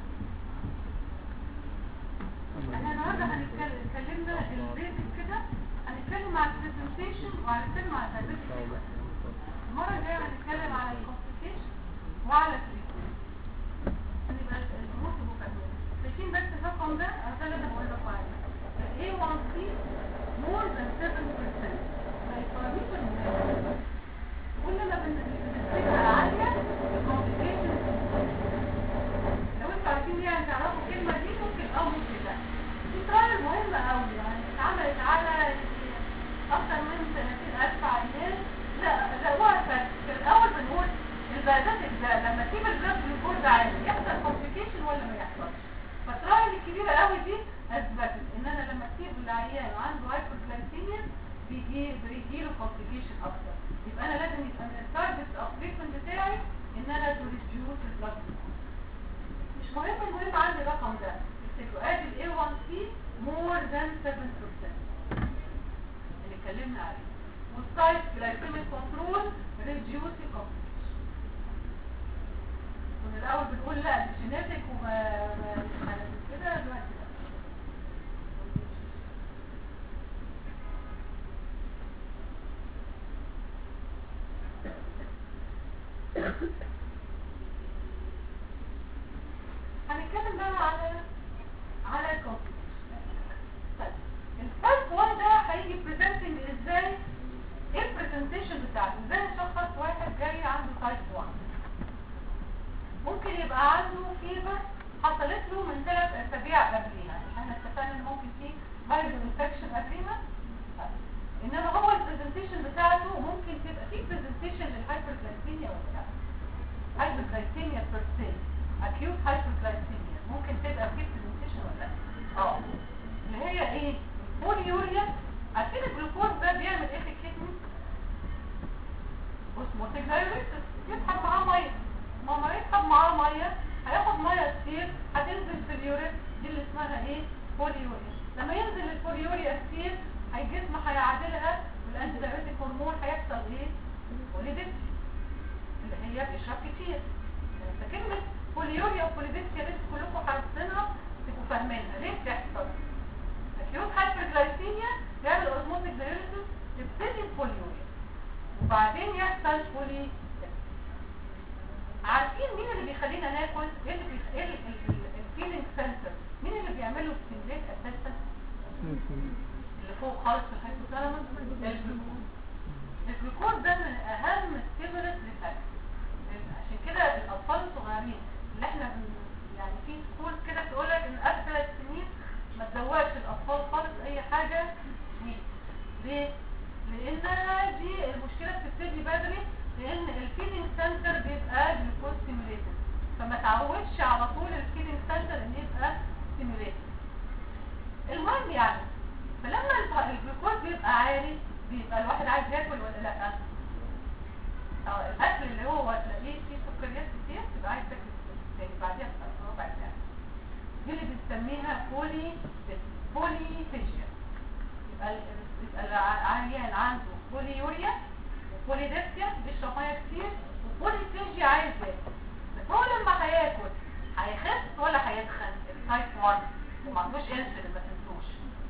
احنا النهارده هنتكلم اتكلمنا البيزك كده هنتكلم على البرزنتيشن وهنتكلم على الدايبيتس المره الجايه هنتكلم على الكونستيتيشن وعلى التريتمنت عشان يبقى الامور تبقوا فاهمين شايفين بس الرقم ده أو ده اللي انا بقول لكم عليه ال A1C more than 7% ما يقارنيش المهم كل ما بنسبتها عاليه الكونستيتيشن لو انتوا عايزين يعني تعرفوا الكلمة دي ممكن اه ممكن لا دي ترايل مهمة قوي يعني اتعملت على اكتر من 30000 عيان لا لقوها فات في الاول بنقول البيادات ده لما تجيب البلاد جلوكوز عالي يحصل كومبليكيشن ولا ما يحصلش فالترايل الكبيرة قوي دي اثبتت ان انا لما تجيب العيان وعنده هايبرجلايسيميا بيجي بيجيله كومبليكيشن اكتر يبقى انا لازم يبقى من التارجت اوف تريتمنت بتاعي ان انا تو ريديوس البلاد جلوكوز مش مهم المهم عندي الرقم ده افتكروا ادي ال A1C more than 7% اللي اتكلمنا عليه والسايت glycemic control reduce the complication كنا الاول بنقول لا دي جينيتك وما ما- مش هنعمل كده دلوقتي لا هنتكلم بقى على على الكومبليكيشن طيب الفيرست وان ده هيجي بريزنتنج ازاي ايه البرزنتيشن بتاعته ازاي نشخص واحد جاي عنده تايب 1 ممكن يبقى عنده فيبر حصلت له من ثلاث اسابيع قبليها احنا اتفقنا ان ممكن في فيروس انفكشن قبليها طيب. انما هو البرزنتيشن بتاعته ممكن تبقى في برزنتيشن للهايبرجلايسيميا ولا لا هايبرجلايسيميا بير سي اكيوت هايبرجلايسيميا ممكن تبقى في برزنتيشن ولا لا اه اللي هي ايه بوليوريا عارفين الجلوكوز ده بيعمل ايه في الكدني اوسموتيك دايوريتس يسحب معاه ميه ما ما يسحب معاه ميه هياخد ميه كتير هتنزل في اليورين دي اللي اسمها ايه بوليوريا لما ينزل البوليوريا كتير الجسم هيعادلها والانتي دايوريتك هرمون هيحصل ايه بوليدكس اللي هي بيشرب كتير فكلمة بوليوريا وبوليدكسيا بس كلكم حافظينها تبقوا فاهمينها ليه بتحصل اكيوت هايبرجلايسيميا يعمل اوزموتيك دايوريسيس تبتدي البوليوريا وبعدين يحصل بولي عارفين مين اللي بيخلينا ناكل ايه اللي بيخ... ايه الفيلينج سنتر مين اللي بيعمل له ستيميليت اساسا اللي فوق خالص في الهايبوثالاموس الجلوكوز الجلوكوز ده من اهم ستيمولس للاكل عشان كده الاطفال الصغيرين اللي احنا بن... يعني في سكول كده تقول لك ان قبل ثلاث سنين ما تزوجش الاطفال خالص اي حاجه سويت ليه؟ لان دي المشكله بتبتدي بدري لان الفيدنج سنتر بيبقى جلوكوز ستيميليتد فما تعودش على طول الفيدنج سنتر ان يبقى ستيميليتد المهم يعني فلما الف- الجلوكوز بيبقى عالي بيبقى الواحد عايز ياكل ولا لا اه الاكل اللي هو تلاقيه فيه سكريات كتير تبقى عايز تاكل تاني بعديها بربع ساعه دي اللي بنسميها بولي بوليفيجيا يبقى ال- يبقى العيان عنده بوليوريا وبوليدكسيا بيشرب ميه كتير وبوليفيجيا عايز ياكل بس هو لما هياكل 1 وما عندوش انسولين ما تنسوش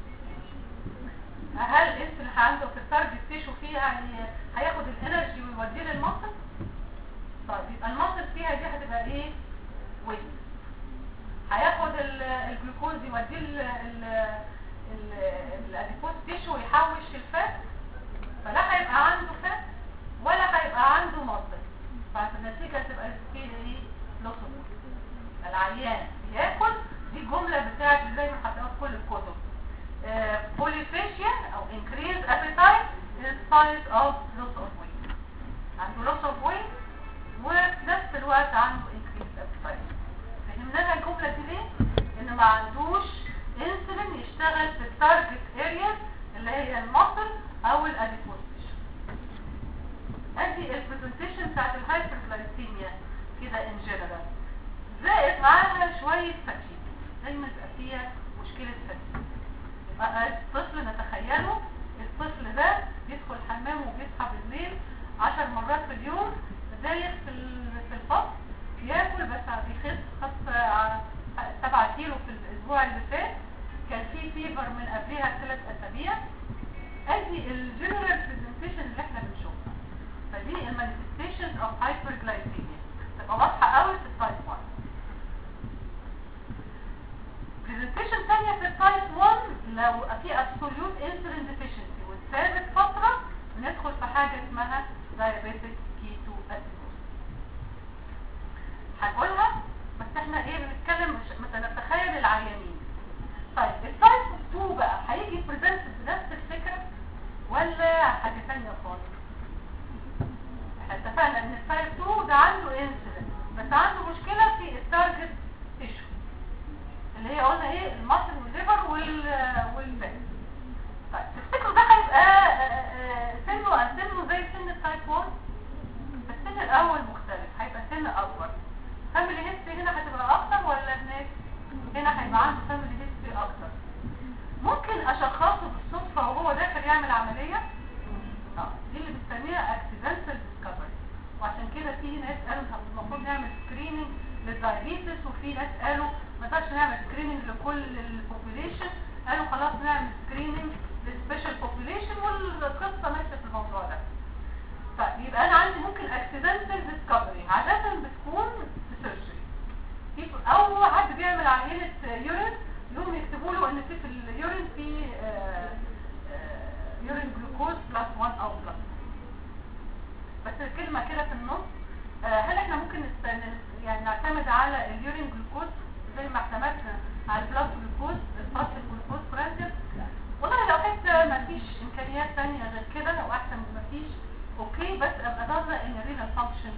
هل الانسولين عنده في التارجت تيشو فيها هي- هياخد الانرجي ويوديه للمصل طيب يبقى المصل فيها دي هتبقى ايه ويت هياخد ال- الجلوكوز يوديه ال- ال- ال- الاديبوز تيشو ويحوش الفات فلا هيبقى عنده فات ولا هيبقى عنده مصل فالنتيجه تبقى فيه ايه لوس العيان بياكل دي الجمله بتاعت زي ما حطيناها في كل الكتب polyphagia او increased appetite is signs of loss of weight عنده loss of weight وفي نفس الوقت عنده increased appetite فهمناها الجملة دي ليه؟ ان ما عندوش انسولين يشتغل في التارجت اريا اللي هي المصل او الاديبوزيشن ادي البرزنتيشن بتاعت الهايبرجلايسيميا كده ان جنرال زائد معاها شوية فتيج دايما بيبقى فيها مشكلة فتيج يبقى الطفل نتخيله الطفل ده بيدخل الحمام وبيصحى بالليل عشر مرات في اليوم دايخ في ال- في الفصل بياكل بس بيخس خس ع- سبعة كيلو في الاسبوع اللي فات كان في فيفر من قبلها ثلاث اسابيع ادي الجنرال برزنتيشن اللي احنا بنشوفها فدي المانيفستيشنز اوف هايبرجلايسيميا تبقى واضحه قوي في التايب 1 برزنتيشن ثانيه في التايب 1 لو في ابسوليوت انسولين ديفيشنسي واتثابت فتره بندخل في حاجه اسمها diabetic ketoacidosis هنقولها بس احنا ايه بنتكلم مش نتخيل العيانين طيب التايب 2 بقى هيجي بريزنت بنفس الفكره ولا حاجه ثانيه خالص احنا اتفقنا ان التايب 2 ده عنده انسولين بس عنده مشكله في التارجت تيشو اللي هي قلنا ايه المصل والليفر وال والفات طيب تفتكروا ده هيبقى آه، آه، سنه سنه زي سن التايب 1 بس السن الاول مختلف هيبقى سن اكبر فاميلي هيستري هنا هتبقى اكتر ولا هناك هنا هيبقى عنده فاميلي هيستري اكتر ممكن اشخصه بالصدفه وهو داخل يعمل عمليه اه دي اللي بنسميها اكسيدنتال ديسكفري وعشان كده في ناس قالوا طب المفروض نعمل سكريننج للدايابيتس وفي ناس قالوا ما نقدرش نعمل سكريننج لكل البوبوليشن قالوا خلاص نعمل سكريننج للسبيشال بوبوليشن والقصه ماشيه في الموضوع ده طيب يبقى انا عندي ممكن اكسيدنتال ديسكفري عاده بتكون في سيرجري في او حد بيعمل عينه يورين يقوم يكتبوا له ان في في اليورين في آه، آه، يورين جلوكوز بلس 1 او بلس بس الكلمه كده في النص آه، هل احنا ممكن نست... يعني نعتمد على اليورين جلوكوز زي ما اعتمدنا على البلس جلوكوز الفاست جلوكوز فرانسيس والله لو حتى ما فيش امكانيات ثانيه غير كده او احسن ما فيش اوكي بس ابقى ضامنه ان الرينال فانكشن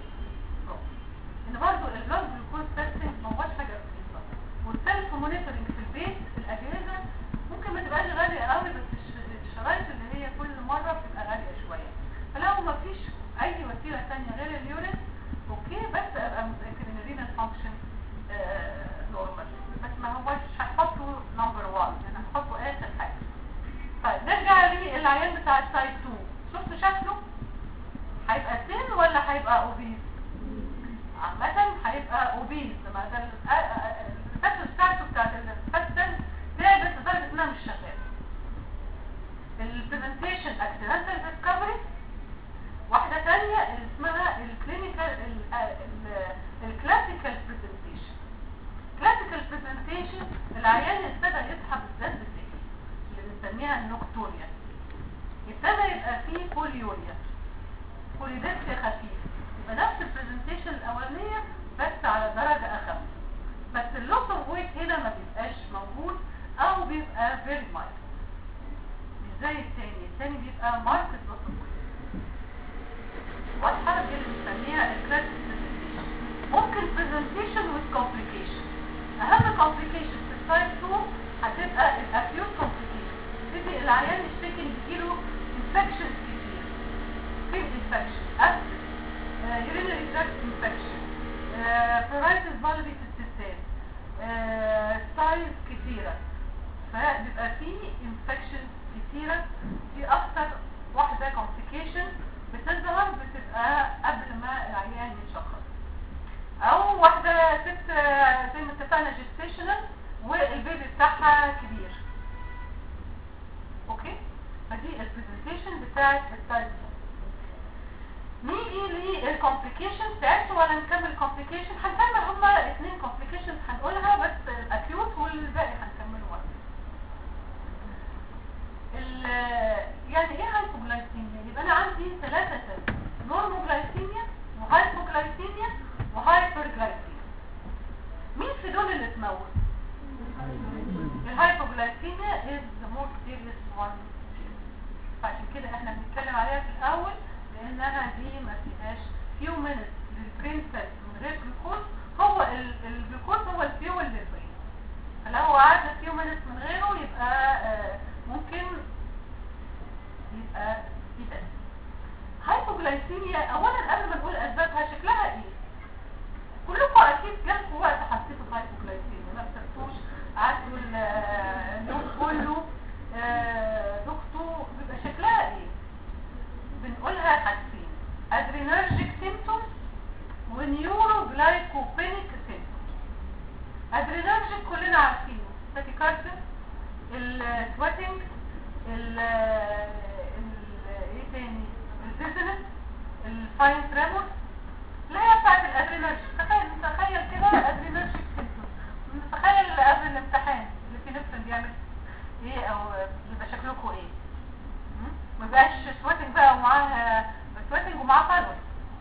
ان برضه البلس جلوكوز تيستنج ما هوش حاجه رخيصه والسيلف مونيتورنج في البيت في الاجهزه ممكن ما تبقاش غاليه قوي بس الش- الشرايط اللي هي كل مره بتبقى غاليه شويه فلو ما فيش اي وسيله ثانيه غير اليورين اوكي بس ابقى متاكد ان الرينال فانكشن نورمال بس ما هوش هنحطه نمبر 1 يعني هنحطه اخر حاجه طيب نرجع للعيان بتاع التايب 2 شفتوا شكله هيبقى سن ولا هيبقى اوبيز عامة هيبقى اوبيز لما ده الفتة بتاعته بتاعت الفتة تعبت لدرجة انها مش شغالة البرزنتيشن اكسيدنتال ديسكفري واحدة تانية اللي اسمها الكلينيكال الكلاسيكال برزنتيشن كلاسيكال برزنتيشن العيان ابتدى يصحى بالذات بالليل اللي بنسميها النوكتوريا ابتدى يبقى فيه بوليوريا بوليدكسيا خفيف يبقى نفس البرزنتيشن الاولانيه بس على درجه اخف بس اللوس اوف ويت هنا ما بيبقاش موجود او بيبقى فيري مايلد مش زي الثاني الثاني بيبقى ماركت لوس اوف ويت واضحه دي اللي بنسميها الكلاسيك برزنتيشن ممكن برزنتيشن وذ كومبليكيشن اهم كومبليكيشن في التايب 2 هتبقى الاكيوت كومبليكيشن تيجي العيان يشتكي ان بيجيله انفكشنز كتير skin infection, abscess, uh, urinary tract infection, uh, pruritus bulbi في الستات, uh, styles كتيرة فبيبقى فيه infections كتيرة دي أكتر واحدة complication بتظهر بتبقى قبل ما العيان يتشخص أو واحدة ست آه، زي ما اتفقنا gestational والبيبي بتاعها كبير اوكي فدي البرزنتيشن بتاعت التايب نيجي للكومبليكيشن تعبتوا ولا نكمل كومبليكيشن هنكمل هما اثنين كومبليكيشن هنقولها بس الاكيوت والباقي هنكمله وقت يعني ايه هايبوجلايسيميا يبقى انا عندي ثلاثة سبب نورموجلايسيميا وهايبوجلايسيميا وهايبرجلايسيميا مين في دول اللي تموت الهايبوجلايسيميا is the most serious one فعشان كده احنا بنتكلم عليها في الاول لانها دي ما فيهاش few minutes للبرين سيلز من غير جلوكوز هو الجلوكوز هو الفيول للبرين فلو قعدنا few minutes من غيره يبقى آه ممكن يبقى يبقى هايبوجلايسيميا اولا قبل ما نقول اسبابها شكلها ايه كلكم اكيد جالكم وقت حسيتوا بهايبوجلايسيميا ما بتنسوش قعدتوا اليوم كله دكتور بيبقى شكلها ايه بنقولها حاجتين ادرينرجيك سيمتومز ونيوروجلايكوبينيك سيمتومز ادرينرجيك كلنا عارفينه تاكيكارديا السويتنج ال ايه تاني الديزنس الفاين تريمور لا هي بتاعت الادرينرجيك تخيل تخيل كده الادرينرجيك سيمتومز تخيل قبل الامتحان اللي في نفسه بيعمل ايه او يبقى شكلكم ايه ما بقاش سويتنج بقى ومعاه سويتنج ومعاه فالوس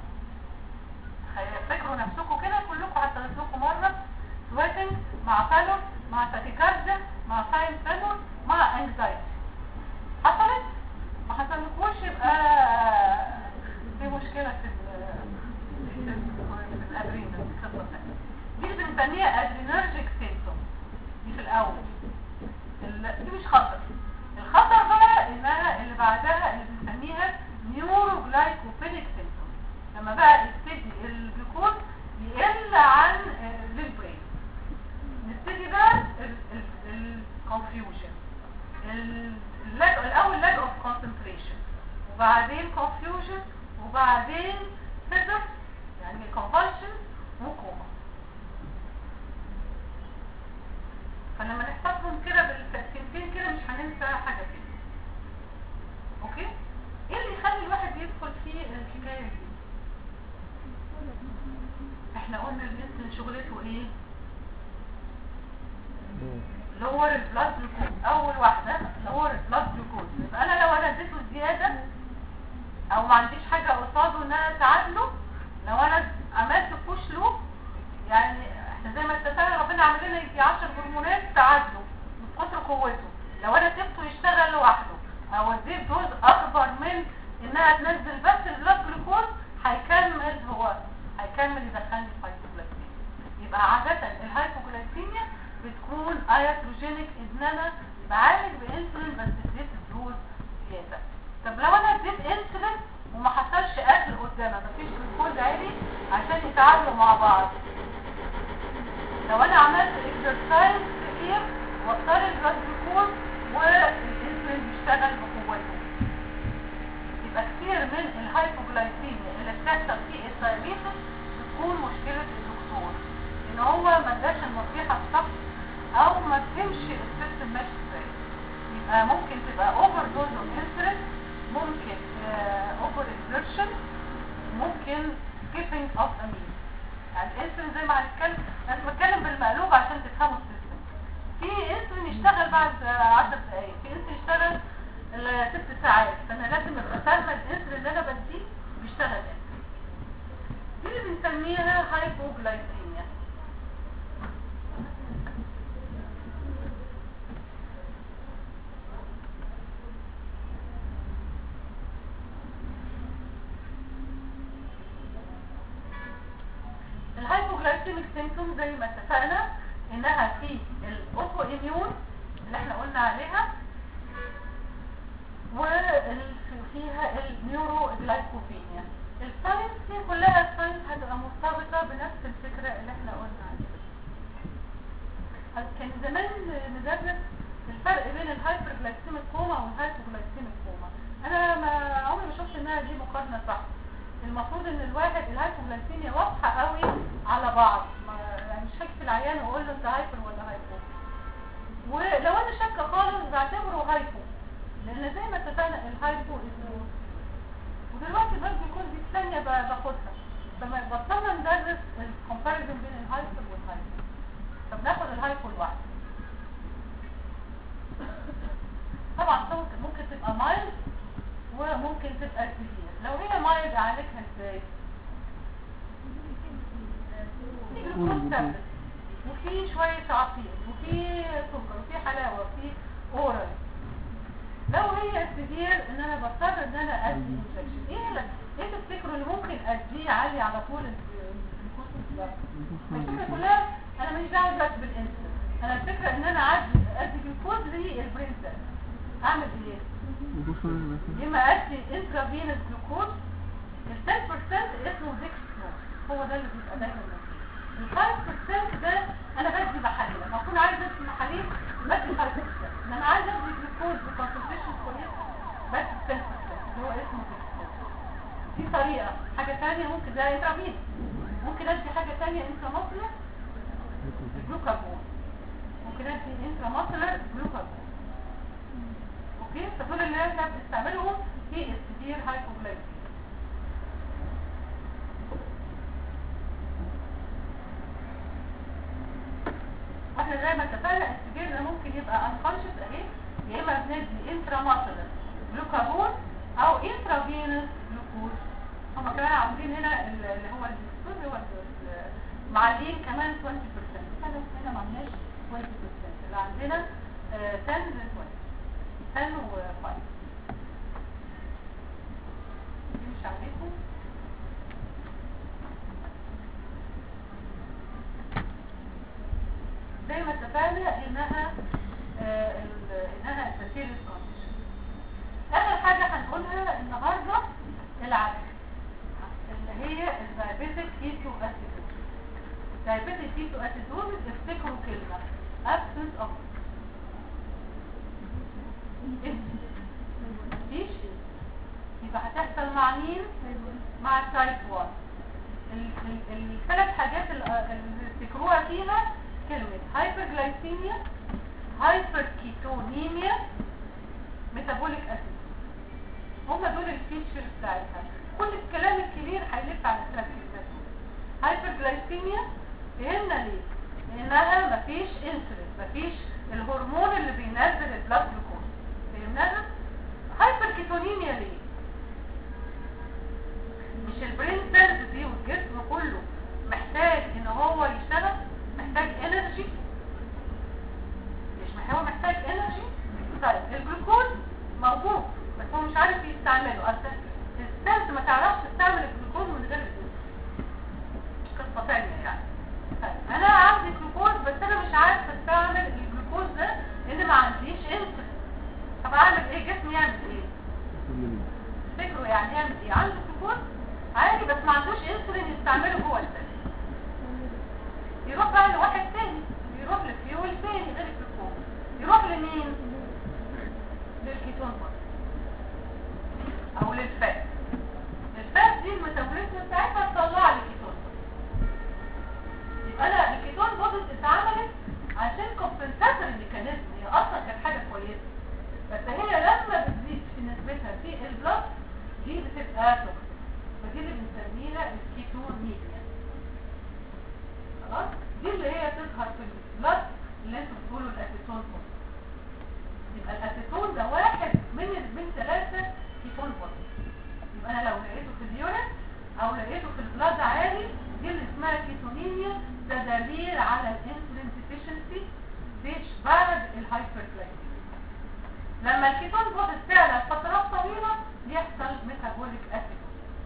فاكروا نفسكم كده كلكم هتغيظ لكم مره سويتنج مع فالوس مع تاكيكارديا مع ساين فالوس مع انكزايتي حصلت ما حصلكوش يبقى في مشكله في في الادرينال دي اللي بنسميها ادرينرجيك سيمتوم دي في الاول دي مش خطر الخطر بقى انها اللي بعدها اللي بنسميها نيوروجلايكوبينيك سيمتوم لما بقى يبتدي الجلوكوز يقل عن للبرين نبتدي بقى الكونفيوجن الاول لاج اوف كونسنتريشن وبعدين كونفيوجن وبعدين سيزر يعني كونفالشن وكوما فلما نحفظهم كده بالتقسيمتين كده مش هننسى حاجه فيه اوكي ايه اللي يخلي الواحد يدخل في الحكايه دي احنا قلنا الجسم شغلته ايه لور البلاد جلوكوز اول واحده لور البلاد جلوكوز يبقى انا لو انا اديته زياده او ما عنديش حاجه قصاده ان انا اساعده لو انا عملت بوش له يعني احنا زي ما اتفقنا ربنا عامل لنا يجي 10 هرمونات تعادله من كتر قوته لو انا سبته يشتغل لوحده او اديه دوز اكبر من انها تنزل بس البلاد جلوكوز هيكمل هو هيكمل يدخلني في هايبوجلايسيميا يبقى عاده الهايبوجلايسيميا بتكون اياتروجينيك ان انا بعالج بانسولين بس اديت دوز زياده طب لو انا اديت انسولين وما حصلش اكل قدامها مفيش جلوكوز عالي عشان يتعاملوا مع بعض لو انا عملت اكسرسايز كتير واختار البلاد جلوكوز والانسولين بيشتغل بقوته يبقى كتير من الهايبوجلايسيميا اللي بتحصل في الدايابيتس بتكون مشكله الدكتور ان هو ما اداش النصيحه الصح او ما فهمش السيستم ماشي ازاي يبقى ممكن تبقى اوفر دوز اوف انسولين ممكن اوفر اكسرشن ممكن سكيبنج اوف امين يعني الانسولين زي ما هنتكلم انا بتكلم بالمقلوب عشان تفهموا السيستم في انسولين يشتغل بعد 10 دقائق في انسولين يشتغل ست ساعات فانا لازم ابقى فاهمه الانسولين اللي انا بديه بيشتغل امتى دي اللي بنسميها هايبوجلايسيميا الهايبوجلايسيميك سيمتوم زي ما اتفقنا انها في الاوتو اميون اللي احنا قلنا عليها وفيها النيورو جلايكوبينيا الساينس دي كلها الساينس هتبقى مرتبطه بنفس الفكره اللي احنا قلنا عليها كان زمان ندرس الفرق بين الهايبرجلايسيميك كوما والهايبوجلايسيميك كوما انا ما عمري ما شفت انها دي مقارنه صح المفروض ان الواحد الهايبوجلايسيميا واضحه قوي على بعض ما يعني مش هكفي العيان واقول له انت هايبر ولا هايبو ولو انا شاكه خالص بعتبره هايبو لان زي ما اتفقنا الهايبو اسمه ودلوقتي البلد بيكون دي ثانيه ب- باخدها فما بطلنا ندرس الكومباريزون بين الهايبر والهايبو طب ناخد الهايبو لوحده طبعا ممكن ممكن تبقى مايلد وممكن تبقى سيفير لو هي مايلد اعالجها ازاي في جلوكوز تابلت وفي شوية عصير وفي سكر وفي حلاوة وفي اورال لو هي سيفير ان انا بضطر ان انا ادي انفكشن ايه لا ايه تفتكروا اللي ممكن اديه عالي على طول الجلوكوز في الدم الفكرة كلها انا مش دعوه دلوقتي بالانسولين انا الفكرة ان انا ادي ادي جلوكوز للبرين سيل اعمل ايه يا اما ادي انترافينوس جلوكوز ال 10% اسمه ديكستروز هو ده اللي بيبقى دايما موجود ال 5% ده انا بدي محاليل لما اكون عايز ادي محاليل بدي 5% لما عايز ادي جلوكوز بكونسنتريشن كويس بدي 10% اللي هو اسمه ديكستروز دي طريقة حاجة ثانية ممكن ده انترافينوس ممكن ادي حاجة ثانية انتراماسلر جلوكاجون ممكن ادي انتراماسلر جلوكاجون اوكي فدول اللي احنا بنستعملهم في السيفير هايبوغلايسيميا واحنا زي ما اتفقنا السيفير ده ممكن يبقى انكونشس اهي يا اما بندي انتراماسلر جلوكاجون او انترافينوس جلوكوز هما كمان عاملين هنا ال- اللي هو الدكتور اللي هو ال- معلين كمان 20% احنا هنا ما عندناش 20% اللي عندنا آه، 10 ل 20 10 و 5 دي مش عليكم زي ما اتفقنا انها آه، ال- انها السيريس كونديشن اخر حاجه هنقولها النهارده العكس اللي هي الدايبيتك كيتو اسيدوز الدايبيتك كيتو اسيدوز افتكروا كلمه absence of مفيش يبقى هتحصل مع مين مع التايب 1 الثلاث حاجات ال- اللي تفتكروها فيها كلمة هايبرجلايسيميا هايبركيتونيميا ميتابوليك اسيد هم دول الفيتشرز بتاعتها كل الكلام الكبير هيلف على الثلاث كلمات دول هايبرجلايسيميا فهمنا ليه لانها مفيش انسولين مفيش الهرمون اللي بينزل البلاد جلوكوز فهمناها هايبركيتونيميا ليه مش البرين سيلز دي والجسم كله محتاج ان هو يشتغل محتاج انرجي مش هو محتاج انرجي طيب الجلوكوز موجود بس هو مش عارف يستعمله اصل السيلز ما تعرفش تستعمل الجلوكوز من غير الجلوكوز قصه ثانيه يعني طيب انا عندي جلوكوز بس انا مش عارف استعمل الجلوكوز ده لان ما عنديش انسولين طب اعمل ايه جسمي يعمل ايه تفتكروا يعني يعمل ايه عنده جلوكوز عادي بس ما عندوش انسولين يستعمله جوه السيل يروح بقى لواحد تاني يروح لفيول تاني غير الجلوكوز يروح لمين للكيتون برضه او للفات الفات دي الميتابوليزم بتاعتها تطلع لي كيتون يبقى انا الكيتون بودز اتعملت عشان كومبنساتوري ميكانيزم هي اصلا كانت حاجه كويسه بس هي لما بتزيد في نسبتها في البلد دي بتبقى توكسيك فدي اللي بنسميها الكيتونيميا خلاص دي اللي هي تظهر في البلد اللي انتوا بتقولوا الاسيتون بودز يبقى الاسيتون ده واحد من من ثلاثه كيتون بودز يبقى انا لو لقيته في اليورين او لقيته في البلاد عالي دي اللي اسمها كيتونيميا ده دليل على الانسولين ديفيشنسي ستيج بعد الهايبرجلايسيميا لما الكيتون بودز تعلى فترات طويله بيحصل ميتابوليك اسيد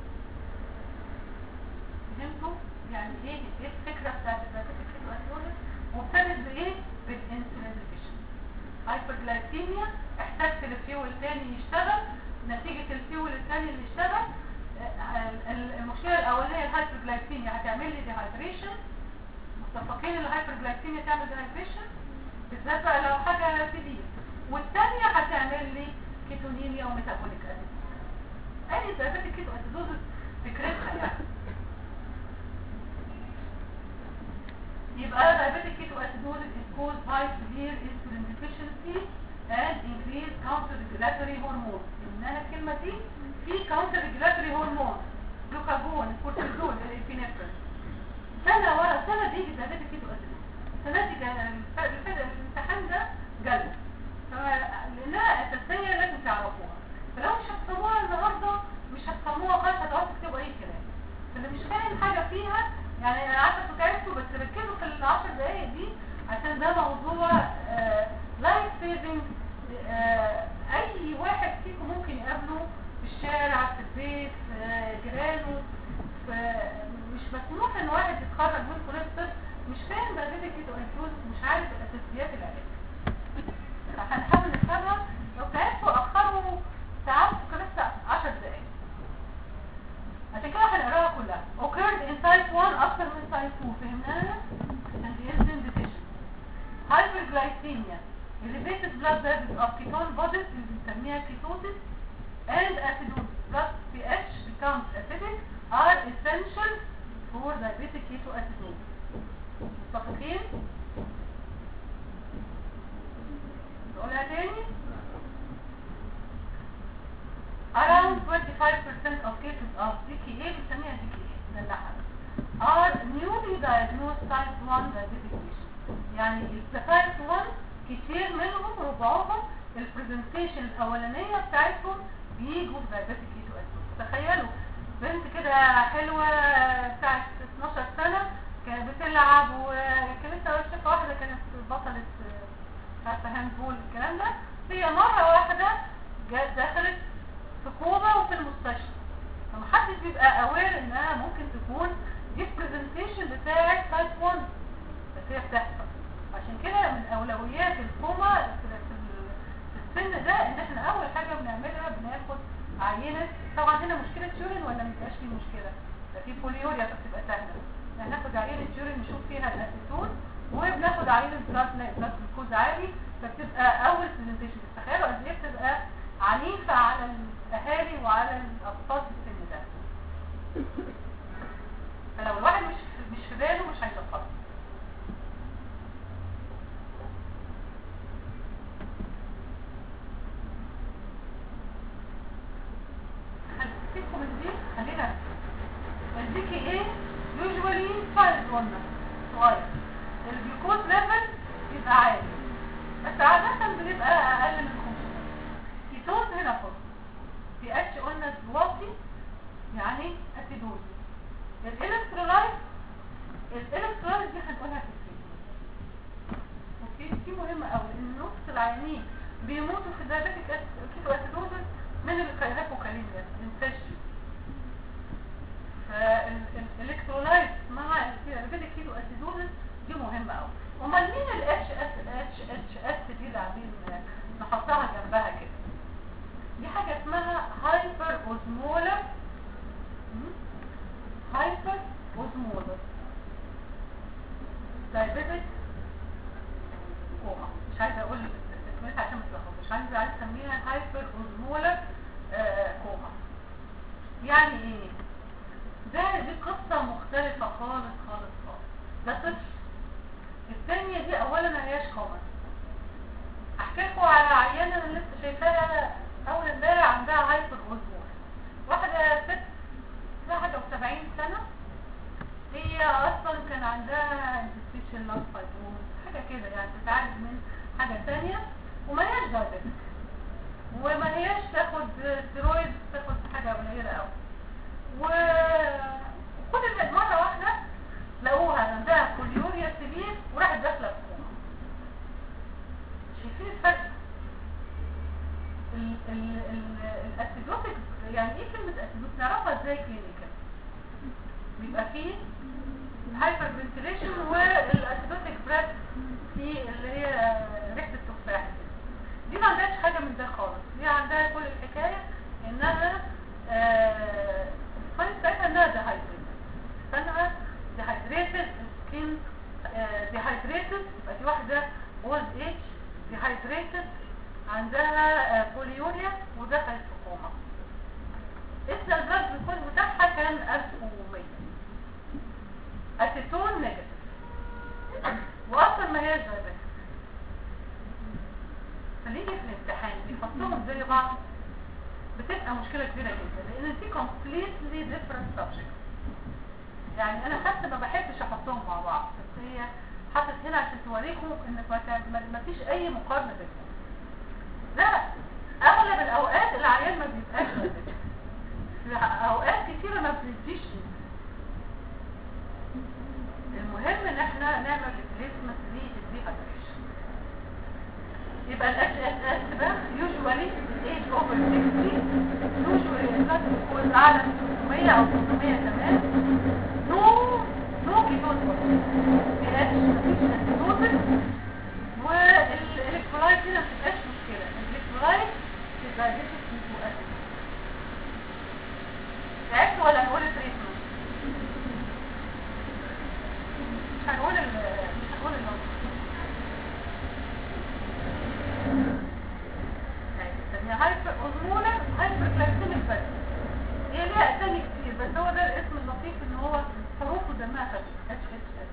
فهمتوا يعني ايه ايه الفكره بتاعت الدايبيتيك كيتواسيدوز وابتدت بايه بالانسولين ديفيشنسي هايبرجلايسيميا احتجت الفيول تاني يشتغل نتيجة الفيول التاني اللي اشتغل آه، ال- المشكلة الأولانية الهايبرجلايسيميا هتعمل لي ديهايدريشن متفقين ان الهايبرجلايسيميا تعمل ديهايدريشن بالذات بقى لو حاجة سيفير والتانية هتعمل لي كيتونيميا وميتابوليك اسيد اي دايبيتيك كيتو اسيدوز فكرتها يعني يبقى diabetic ketoacidosis is caused by severe insulin deficiency and increased counter regulatory hormones انها الكلمه دي في counter regulatory hormones جلوكاجون كورتيزول الابنفرين سنه ورا سنه بيجي diabetic ketoacidosis السنه دي كان الف- الف- الامتحان ده جلد فلانها اساسيه لازم تعرفوها فلو مش هتفهموها النهارده مش هتفهموها خالص هتقعدوا تكتبوا اي كلام فاللي مش فاهم حاجه فيها يعني انا عارفه انتوا تعبتوا بس ركزوا في العشر دقايق دي عشان ده موضوع لايف سيفنج اي واحد فيكم ممكن يقابله في الشارع في البيت في جيرانه في- مش مسموح ان واحد يتخرج من كليه الطب مش فاهم بقى كده مش عارف الاساسيات العلاج هنحاول نفهمها لو تعبتوا اخروا تعبتوا كان لسه 10 دقايق عشان كده هنقراها كلها occurred in type 1 اكتر من type 2 فهمناها and the insulin deficiency hyperglycemia elevated blood levels of ketone bodies اللي بنسميها ketosis and acidosis blood pH becomes acidic are essential for diabetic ketoacidosis متفقين؟ نقولها تاني around 25% of cases of DKA بنسميها DKA نلحق are newly diagnosed type 1 diabetic patients يعني ال type 1 كتير منهم ربعهم البرزنتيشن الاولانيه بتاعتهم بيجوا في diabetic ketoacidosis تخيلوا بنت كده حلوه بتاعت 12 سنه كانت بتلعب وكان لسه شايفه واحده كانت بطله مش عارفه هاند بول الكلام ده هي مره واحده جت دخلت في كوما وفي المستشفى فمحدش بيبقى اوير انها ممكن تكون دي البرزنتيشن بتاعت تايب 1 بس هي بتحصل عشان كده من اولويات الكوما في في- في السن ده ان احنا اول حاجه بنعملها بناخد عينه طبعا هنا مشكله يورين ولا ما بيبقاش في مشكله ده في بوليوريا فبتبقى سهله هناخد عينه يورين نشوف فيها الاسيتون وبناخد عينه بلاد نلاقي بلاد جلوكوز عالي فبتبقى اول برزنتيشن تخيلوا قد ايه بتبقى عنيفه على الاهالي وعلى الاطفال في السن ده فلو الواحد مش مش في باله مش هيشخص هسيبكم الدي خلينا الديكي ايه يوجوالي سايز قلنا صغير الجلوكوز ليفل بيبقى عالي بس عادة بنبقى اقل من 500 كيتوز هنا فوق في اتش قلنا واطي يعني اسيدوز الالكترولايت الالكترولايت دي هنقولها في الفيديو اوكي دي مهمة قوي ان نص العيانين بيموتوا في الدايابيتيك كيتو اسيدوزس من الهايبوكاليميا الانفكشن فالالكترولايت مع الدايابيتيك كيتو اسيدوزس دي مهمة قوي امال مين الاتش اس اتش اتش اس دي اللي عاملين نحطها جنبها كده دي حاجة اسمها هايبر اوزمولر هايبر اوزمولر دايابيتيك كوما مش عايزه اقول اسمها عشان ما تلخبطش عايزه عايزه اسميها هايبر اوزمولر كوما يعني ايه ده دي قصه مختلفه خالص خالص خالص ده طفل الثانيه دي اولا ما هياش كوما احكي لكم على عيانه انا لسه شايفاها اول امبارح عندها هايبر اوزمولر واحده ست لها حاجه و70 سنه هي اصلا كان عندها انتستيشن لاس فايبروز حاجه كده يعني بتتعالج من حاجه ثانيه وما هياش دايبيتك وما هياش تاخد ستيرويد تاخد حاجه قليله قوي وكل ده مره واحده لقوها عندها كوليوريا سبيل وراحت داخله في كوما شايفين الفرق ال- ال- ال- الاسيدوتك يعني ايه كلمه اسيدوتك نعرفها ازاي كلينيكال بيبقى فيه هايبر فنتيليشن والاسيدوتيك بريد في اللي هي ريحه التفاح دي ما عندهاش حاجه من ده خالص دي عندها كل الحكايه انها آه الفاين بتاعتها انها ديهايدريتد سنها ديهايدريتد سكين ديهايدريتد يبقى دي واحده اولد ايج ديهايدريتد عندها آه بوليوريا ودخلت في كوما اسم البلد الكود بتاعها كان 1100 اسيتون نيجاتيف احطهم زي بعض بتبقى مشكله كبيره جدا لان دي completely different subject يعني انا حتى ما بحبش احطهم مع بعض بس هي حطت هنا عشان توريكم ان ما كان- ما- ما فيش اي مقارنه بينهم لا اغلب الاوقات العيان ما بيبقاش نازل. في اوقات كتيره ما بنديش المهم ان احنا نعمل ريبليسمنت للديهايدريشن يبقى الاس اس اس ده يوجوالي ايج اوفر 60 يوجوالي البلاد جلوكوز اعلى من 300 او 800 كمان نو نو كيتون في اتش مفيش اسيدوزس والالكترولايت هنا ما بتبقاش مشكله الالكترولايت تبقى ديفيسيت واسيد تعبت ولا نقول التريتمنت مش هنقول ال مش هنقول النقطة هي هايبر هرمونال هايبر جلايسيميك بس هي ليها اسامي كتير بس هو ده الاسم اللطيف ان هو حروفه دمها خفيف اتش اتش اس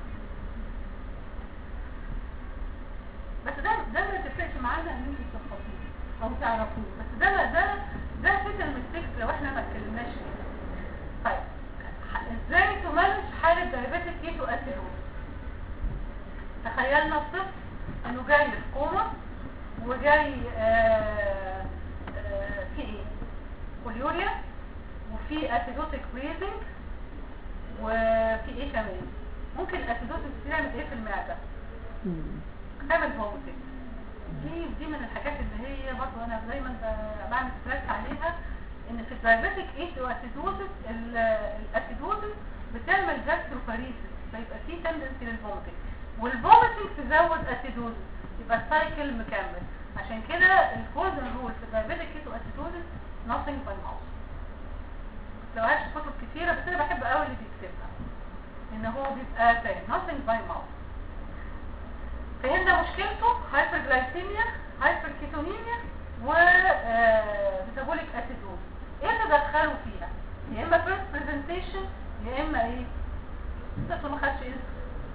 بس ده ده ما يتفقش معانا ان انتوا تفحصوه او تعرفوه بس ده ده ده فكر مستيك لو احنا ما اتكلمناش فيه طيب ح- ازاي تمانج حالة دايابيتك كيتو اسيدوز تخيلنا الطفل انه جاي في كوما وجاي آه آه في ايه كوليوريا وفي اسيدوتيك بريزنج وفي ايه كمان ممكن الاسيدوتيك تعمل ايه في المعده تعمل فومتنج دي دي من الحاجات اللي هي برضو انا دايما ب- بعمل ستريس عليها ان في الدايابيتك ايتو اسيدوزس الاسيدوزس بتعمل جاستروفاريسيس فيبقى في تندنسي للفومتنج والفومتنج تزود اسيدوزس يبقى السايكل مكمل عشان كده الجولدن رول في الدايابيتك ايتو اسيدوزس nothing by mouth لو عايش كتب كتيرة بس انا بحب قوي اللي بيكتبها ان هو بيبقى فاهم nothing by mouth فهمنا مشكلته هايبرجلايسيميا هايبركيتونيميا و ميتابوليك اسيدوز ايه اللي دخلوا فيها يا اما فيرست برزنتيشن يا اما ايه الطفل ما خدش انسولين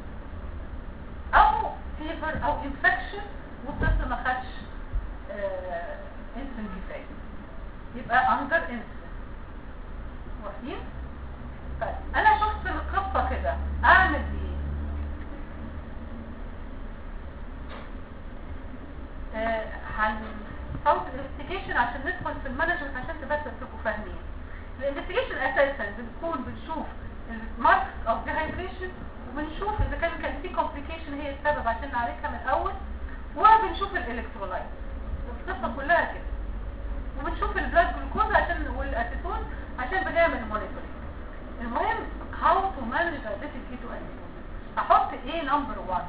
او فيفر او انفكشن والطفل ما خدش انسولين كفايه يبقى اندر انسولين واخدين طيب انا شفت القصه كده اعمل ايه هنصوت الانفستيجيشن عشان ندخل في المانجمنت عشان تبقى تبقوا فاهمين الانفستيجيشن اساسا بنكون بنشوف الماركس اوف ديهايدريشن وبنشوف اذا كان كان في كومبليكيشن هي السبب عشان نعالجها من الاول وبنشوف الالكترولايت القصه كلها كده وبنشوف البلاد جلوكوز عشان والاسيتون عشان بنعمل مونيتورنج المهم هاو تو مانج diabetic ketoacidosis هحط ايه نمبر 1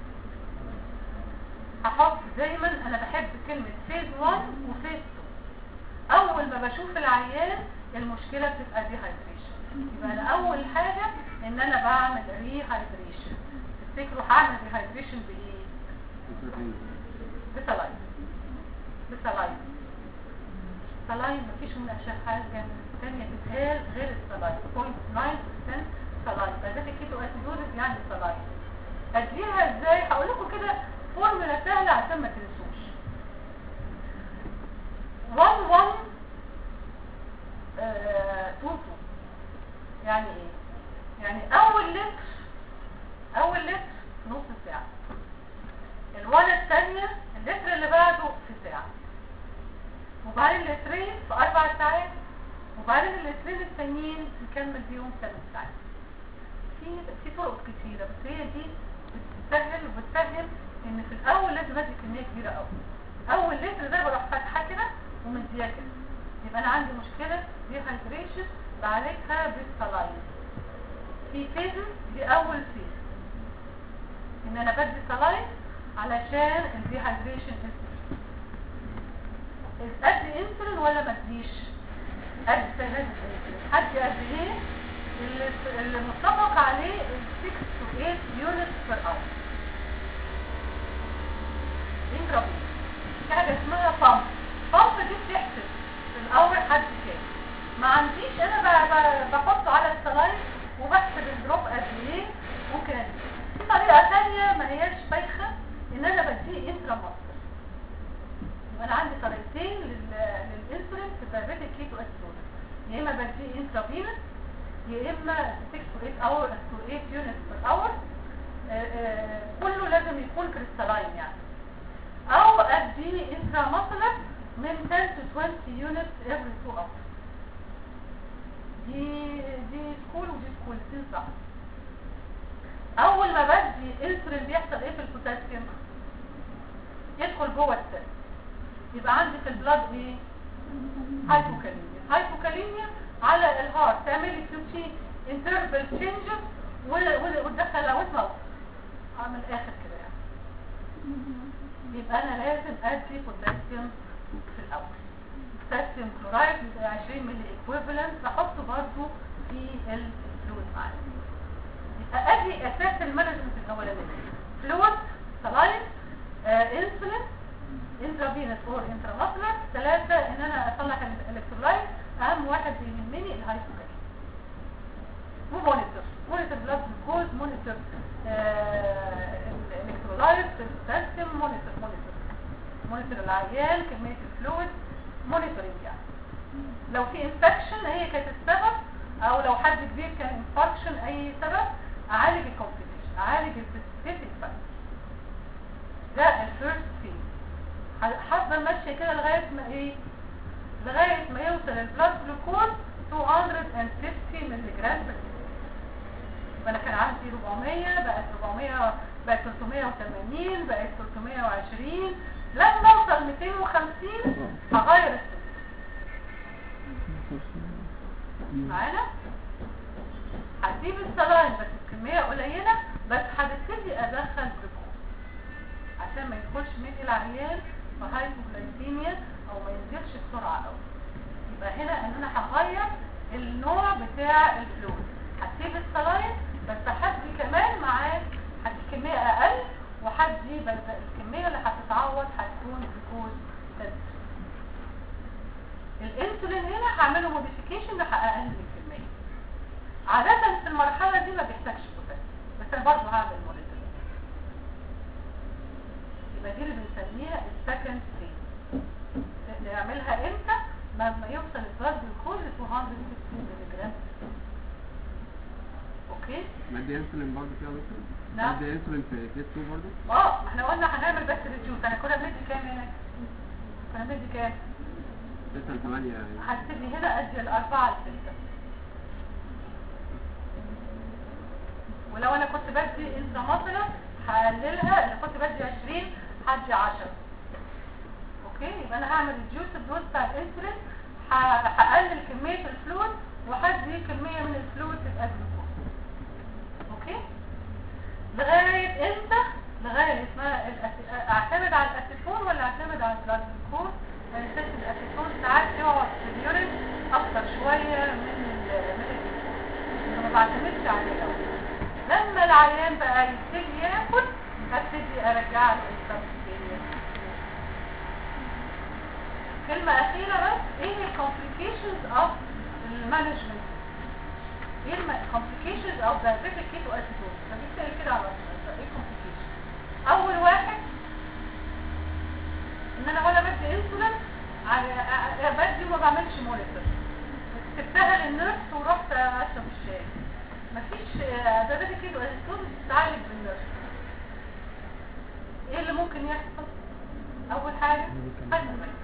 هحط دايما انا بحب كلمة فيز 1 وفيز 2 اول ما بشوف العيان المشكلة بتبقى دي هايدريشن يبقى انا اول حاجة ان انا بعمل ري هايدريشن تفتكروا هعمل ري هايدريشن بايه بسلاين بسلاين سلاين مفيش مناقشة حاجة تانية تتقال غير السلاين 0.9% سلاين فده الكيتو اسيدوزس يعني سلاين اديها ازاي هقول لكم كده فورمولا سهلة عشان ما تنسوش 1 1 2 2 يعني ايه يعني اول لتر اول لتر نص ساعة الوانة الثانية اللتر اللي بعده في ساعة وبعدين اللترين في اربع ساعات وبعدين اللترين التانيين نكمل بيهم ثلاث ساعات في في طرق كتيرة بس هي دي بتسهل وبتفهم ان في الاول لازم ادي كميه كبيره قوي اول لتر ده بروح فاتحه كده ومديها كده يبقى انا عندي مشكله دي هايدريشن بعالجها بالسلاين في فيزز دي اول فيز ان انا بدي سلاين علشان الديهايدريشن ادي انسولين ولا ما اديش ادي ثلاث ادي قد ايه اللي اللي متفق عليه 6 to 8 units per hour انترابيس في حاجه اسمها بامب بامب دي بتحسب في الاول حد كام ما عنديش انا ب- ب- بحطه على السلايد وبحسب الدروب قد ايه ممكن اديه في طريقه ثانيه ما هياش بايخه ان انا بديه انترا ماستر يبقى انا عندي طريقتين لل- للانسولين في الدايابيتيك كيتو اسيدوز يا اما بديه انترافينوس يا اما 6 to 8 اور to 8 units per hour آه، آه، كله لازم يكون كريستالاين يعني او ادي انتراماسلر من 10 to 20 units every 2 hours دي دي سكول ودي سكول الاثنين صح اول ما بدي انسولين بيحصل ايه في البوتاسيوم يدخل جوه السيل يبقى عندي في البلاد ايه هايبوكاليميا هايبوكاليميا على الهارت تعمل لي كيوتي انترفال تشينجز وتدخل الاوت ماوث اعمل اخر كده يعني يبقى انا لازم ادي بوتاسيوم في الاول بوتاسيوم كلورايد بيبقى 20 ملي ايكويفالنت بحطه برضه في الفلويد معايا يبقى ادي اساس المانجمنت الاولاني فلويد سلاين انسولين انترافينس اور انتراماسلر ثلاثة ان انا اصلح الالكترولايت اهم واحد بيهمني الهايبوكاليميا ومونيتور مونيتور بلاد جلوكوز مونيتور الالكترولايت البوتاسيوم مونيتور مونيتور مونيتور العيان كمية الفلويد مونيتورنج يعني لو في انفكشن هي كانت السبب او لو حد كبير كان انفكشن اي سبب اعالج الكومبليكيشن اعالج السبيسيفيك فاكتور ده الفيرست فيز هفضل ماشيه كده لغايه ما ايه لغايه ما يوصل البلاد جلوكوز 250 مللي جرام بر يبقى انا كان عندي 400 بقت 400 بقت 380 بقت 320 لما اوصل 250 هغير السن معانا هسيب السلاين بس الكميه قليله بس هبتدي ادخل جلوكوز عشان ما يدخلش مني العيان في هايبوغلايسيميا او ما ينزلش بسرعه قوي يبقى هنا ان انا هغير النوع بتاع الفلويد هسيب السلاين بس هدي كمان معاه هدي كميه اقل وهدي بس الكميه اللي هتتعوض هتكون جلوكوز سنتر الانسولين هنا هعمله موديفيكيشن هقلل الكميه عاده في المرحله دي ما بيحتاجش بوتاسيوم بس انا برضه هعمل مونيتورنج يبقى دي اللي بنسميها السكند ستيج نعملها امتى لما يوصل البلد جلوكوز ل 260 ملي جرام اوكي مادي انسولين برضه فيها دكتور نعم. مادي انسولين في كيس 2 برضه اه ما احنا قلنا هنعمل بس ريديوس انا كنا بندي كام هنا كنا بندي كام 6 ل 8 يعني هبتدي هنا ادي الاربعه لسته ولو انا كنت بدي انتراماسلر هقللها انا كنت بدي 20 هدي 10 اوكي يبقى انا هعمل الجوس الدوز بتاع الانسولين ه- هقلل كميه الفلويد وهدي كميه من الفلويد تبقى جلوكوز اوكي لغايه امتى لغايه ما الأس- اعتمد على الاسيتون ولا اعتمد على البلاد جلوكوز اساس الاسيتون ساعات يقعد في اليورين اكتر شويه من ال- من الجلوكوز فما بعتمدش عليه قوي لما العيان بقى يبتدي ياكل هبتدي ارجع له السبستيريا كلمة أخيرة بس ايه الكومبليكيشنز اوف المانجمنت ايه الكومبليكيشنز اوف diabetic ketoacidosis فبيسأل كده على طول ايه complications اول واحد ان انا وانا بدي انسولين على أ- أ- بدي وما بعملش مونيتور سبتها للنيرس ورحت اشرب الشاي مفيش diabetic ketoacidosis بتتعالج بالنيرس ايه اللي ممكن يحصل اول حاجة hypertension.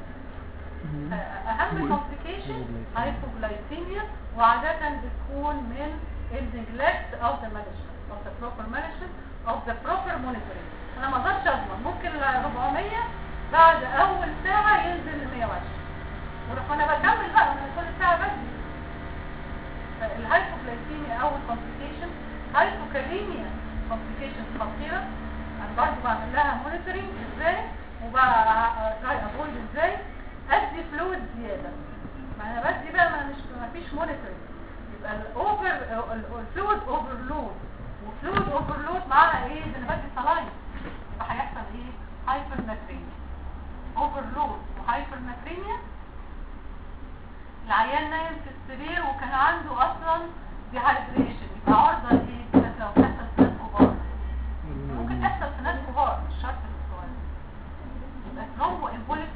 اهم complication hypoglycemia وعادة بتكون من ال neglect of the management of the proper management of the proper monitoring انا ما اقدرش اضمن ممكن ال 400 بعد اول ساعة ينزل ل 120 ورح وانا بكمل بقى انا كل ساعة بدي فالهايبوغلايسيميا اول complication هايبوكاليميا complication خطيرة انا برضه بعمل لها monitoring ازاي وبقى تراي افويد ازاي ادي فلويد زياده ما انا بدي بقى ما مش ما فيش مونيتورنج يبقى الاوفر الفلويد اوفرلود وفلويد اوفرلود معاها ايه ده انا بدي سلاين يبقى هيحصل ايه هايبر ناتريميا اوفرلود وهايبر ناتريميا العيان نايم في السرير وكان عنده اصلا ديهايدريشن يبقى عرضه لايه بس لو حصل في ناس كبار ممكن تحصل في ناس كبار مش شرط في الصغيرين يبقى ثرومبو امبوليك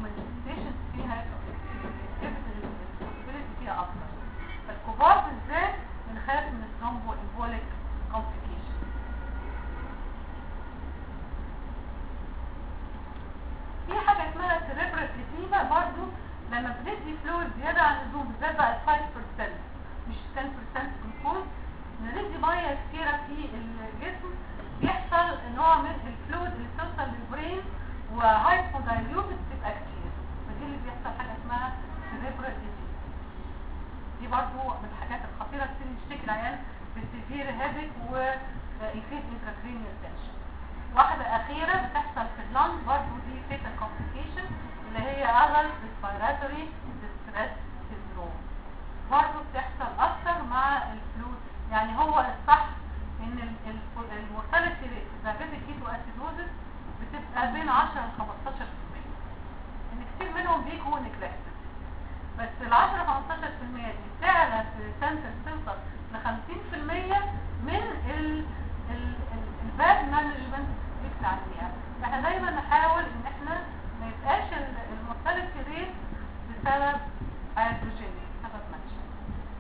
لما بندي فلويد زياده عن اللزوم بالذات بقى 5% مش 10% جلوكوز ندي ميه كتيره في الجسم بيحصل نوع من الفلويد اللي بتوصل للبرين وهايبودايليوتد تبقى كتير فدي اللي بيحصل حاجه اسمها cerebral disease دي برضو من الحاجات الخطيره كتير بتشتكي العيان بالسيفير هيدك وانكريز intracranial tension واحدة أخيرة بتحصل في اللنج برضو دي fatal complication اللي هي adult respiratory distress syndrome برضو بتحصل أكتر مع الفلوس يعني هو الصح إن المورتاليتي ريت diabetic ketoacidosis بتبقى بين 10 ل 15% إن كتير منهم بيجوا neglected بس ال 10 15% دي تعلى في سنتر توصل ل 50% من ال ال الباد مانجمنت بيطلع عليها فاحنا دايما نحاول ان احنا ما يبقاش المورتاليتي ريت بسبب هيدروجين سبب مانجمنت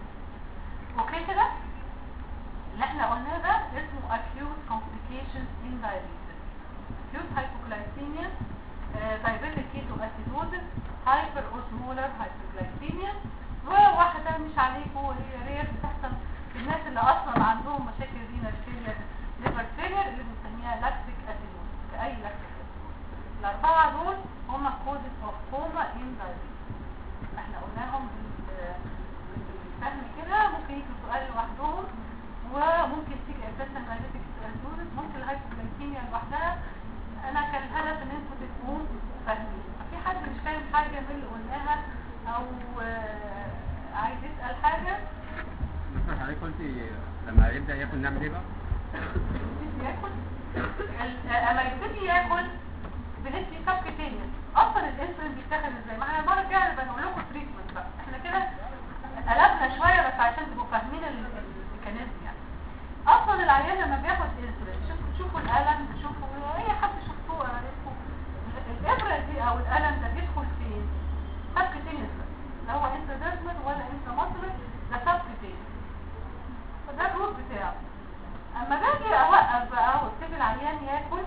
اوكي كده اللي احنا قلناه ده اسمه acute complications in diabetes acute hypoglycemia uh, diabetic ketoacidosis hyperosmolar hypoglycemia وواحدة مش عليكم هي رير بتحصل في الناس اللي اصلا عندهم مشاكل رينال فيلير ليفر فيلير اللي بنسميها لاكتيك اسيدوز كأي لاكتيك اسيدوز الاربعة دول هم كودز اوف كوما ان diabetes احنا قلناهم بال- بالفهم كده ممكن يجي سؤال لوحدهم وممكن تيجي اساسا diabetic ketoacidosis ممكن الهايبوغلايكيميا لوحدها انا كان الهدف ان انتوا تبقوا فاهمين في حد مش فاهم حاجه من اللي قلناها او آه، عايز يسال حاجه مثلا حضرتك قلتي لما يبدأ ياكل نعمل ايه بقى؟ يبتدي ياكل ال- آه، اما يبتدي ياكل بندي سبكتينيوس اصلا الانسولين بيتاخد ازاي ما احنا المره الجايه بنقول لكم تريتمنت بقى احنا كده قلبنا شويه بس عشان تبقوا فاهمين ال- ال- الميكانيزم يعني اصلا العيان لما بياخد انسولين شوفوا تشوفوا الالم تشوفوا اي حد شفتوه عرفتوا الابره دي او الالم ده بيدخل فين سبكتينيوس لا هو انتراديرمال ولا انتراماسلر ده سبكتينيوس فده الروت بتاعه اما باجي اوقف بقى واسيب العيان ياكل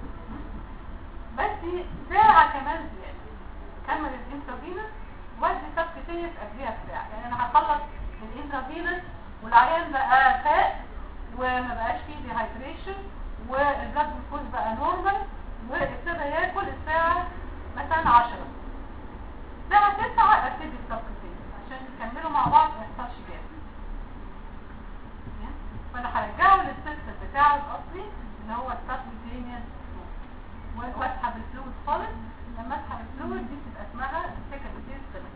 بدي ساعة كمان زيادة كمل الانترافينوس وادي سبكتينيوس قبليها بساعة يعني انا هخلص الانترافينوس والعيان بقى فاق وما بقاش فيه ديهايدريشن والبلاد جلوكوز بقى نورمال وابتدى ياكل الساعة مثلا 10 الساعة 9 ابتدي السبكتينيوس عشان يكملوا مع بعض ما يحصلش جاب فانا هرجعه للسيستم بتاعه الاصلي اللي هو السبكتينيوس واسحب الفلويد خالص لما اسحب الفلويد دي بتبقى اسمها سكندري ستيمس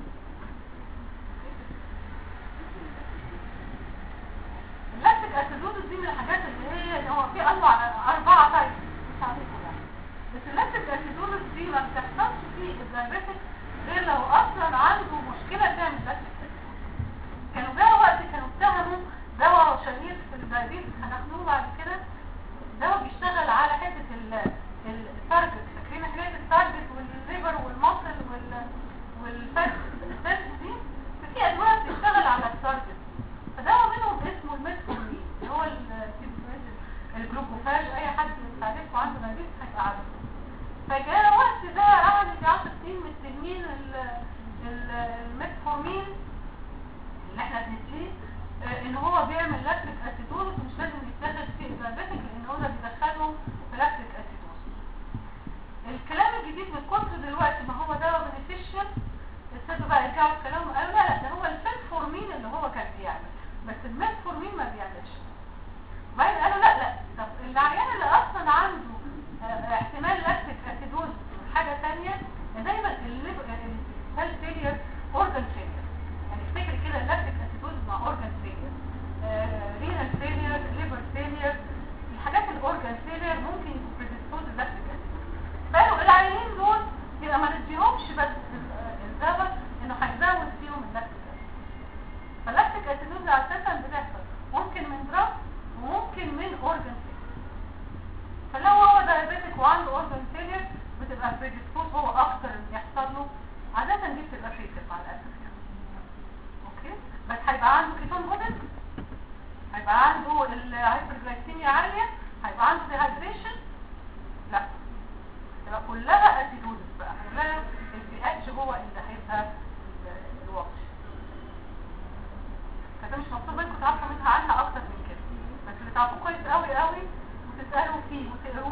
اللاكتيك اسيدوز دي من الحاجات اللي هي هو في اربع اربعه تايب مش عارفه يعني بس اللاكتيك اسيدوز دي ما بتحصلش في الدايبيتك غير لو اصلا عنده مشكله تعمل لاكتيك اسيدوز كانوا جاوا وقت كانوا اتهموا دواء شهير في الدايبيتس هناخدوه بعد كده دواء بيشتغل على حته ال- ال- التارجت فاكرين حكايه التارجت والليفر والمصل وال والفات الفات دي ففي ادويه بتشتغل على التارجت فدواء منهم اسمه الميتفورمين اللي هو ال- الجلوكوفاج اي حد تعرفه عنده دايبيتس هيبقى عارفه فجاء وقت ده قعد يجي 10 سنين مستنيين ال- ال- الميتفورمين اللي احنا بنديه آه، ان هو بيعمل لاكتيك اسيدوز ومش لازم يتاخد في الدايبيتك لان هو ده بيدخله في لاكتيك اسيدوز الكلام الجديد من كتر دلوقتي ما هو دواء بنفيشن ابتدوا بقى يرجعوا الكلام وقالوا لا لا ده هو الفينفورمين اللي هو كان بيعمل بس الميتفورمين ما بيعملش وبعدين قالوا لا لا طب العيان اللي اصلا عنده آه، احتمال لاكتيك اسيدوز حاجه ثانيه دايما السيل فيلير اورجان فيلير يعني افتكر كده اللاكتيك اسيدوز مع اورجان فيلير رينال فيلير ليفر فيلير الحاجات الاورجان فيلير ممكن يبقوا بريديسبوز اللاكتيك اسيدوز فقالوا العيانين دول يبقى ما نديهمش بس ال- الدواء انه هيزود فيهم اللاكتيك اسيدوز فاللاكتيك اسيدوز اساسا بتحصل ممكن من دراج وممكن من اورجان فيلير فلو هو دايابيتك وعنده اورجان فيلير بتبقى بريديسبوز هو اكتر إن يحصل له عادة دي بتبقى فيتر مع الاسف يعني اوكي بس هيبقى عنده كيتون موديل هيبقى عنده الهايبرجلايسيميا عالية هيبقى عنده ديهايدريشن لا تبقى كلها اسيدوزس بقى كلها البي اتش هو اللي هيبقى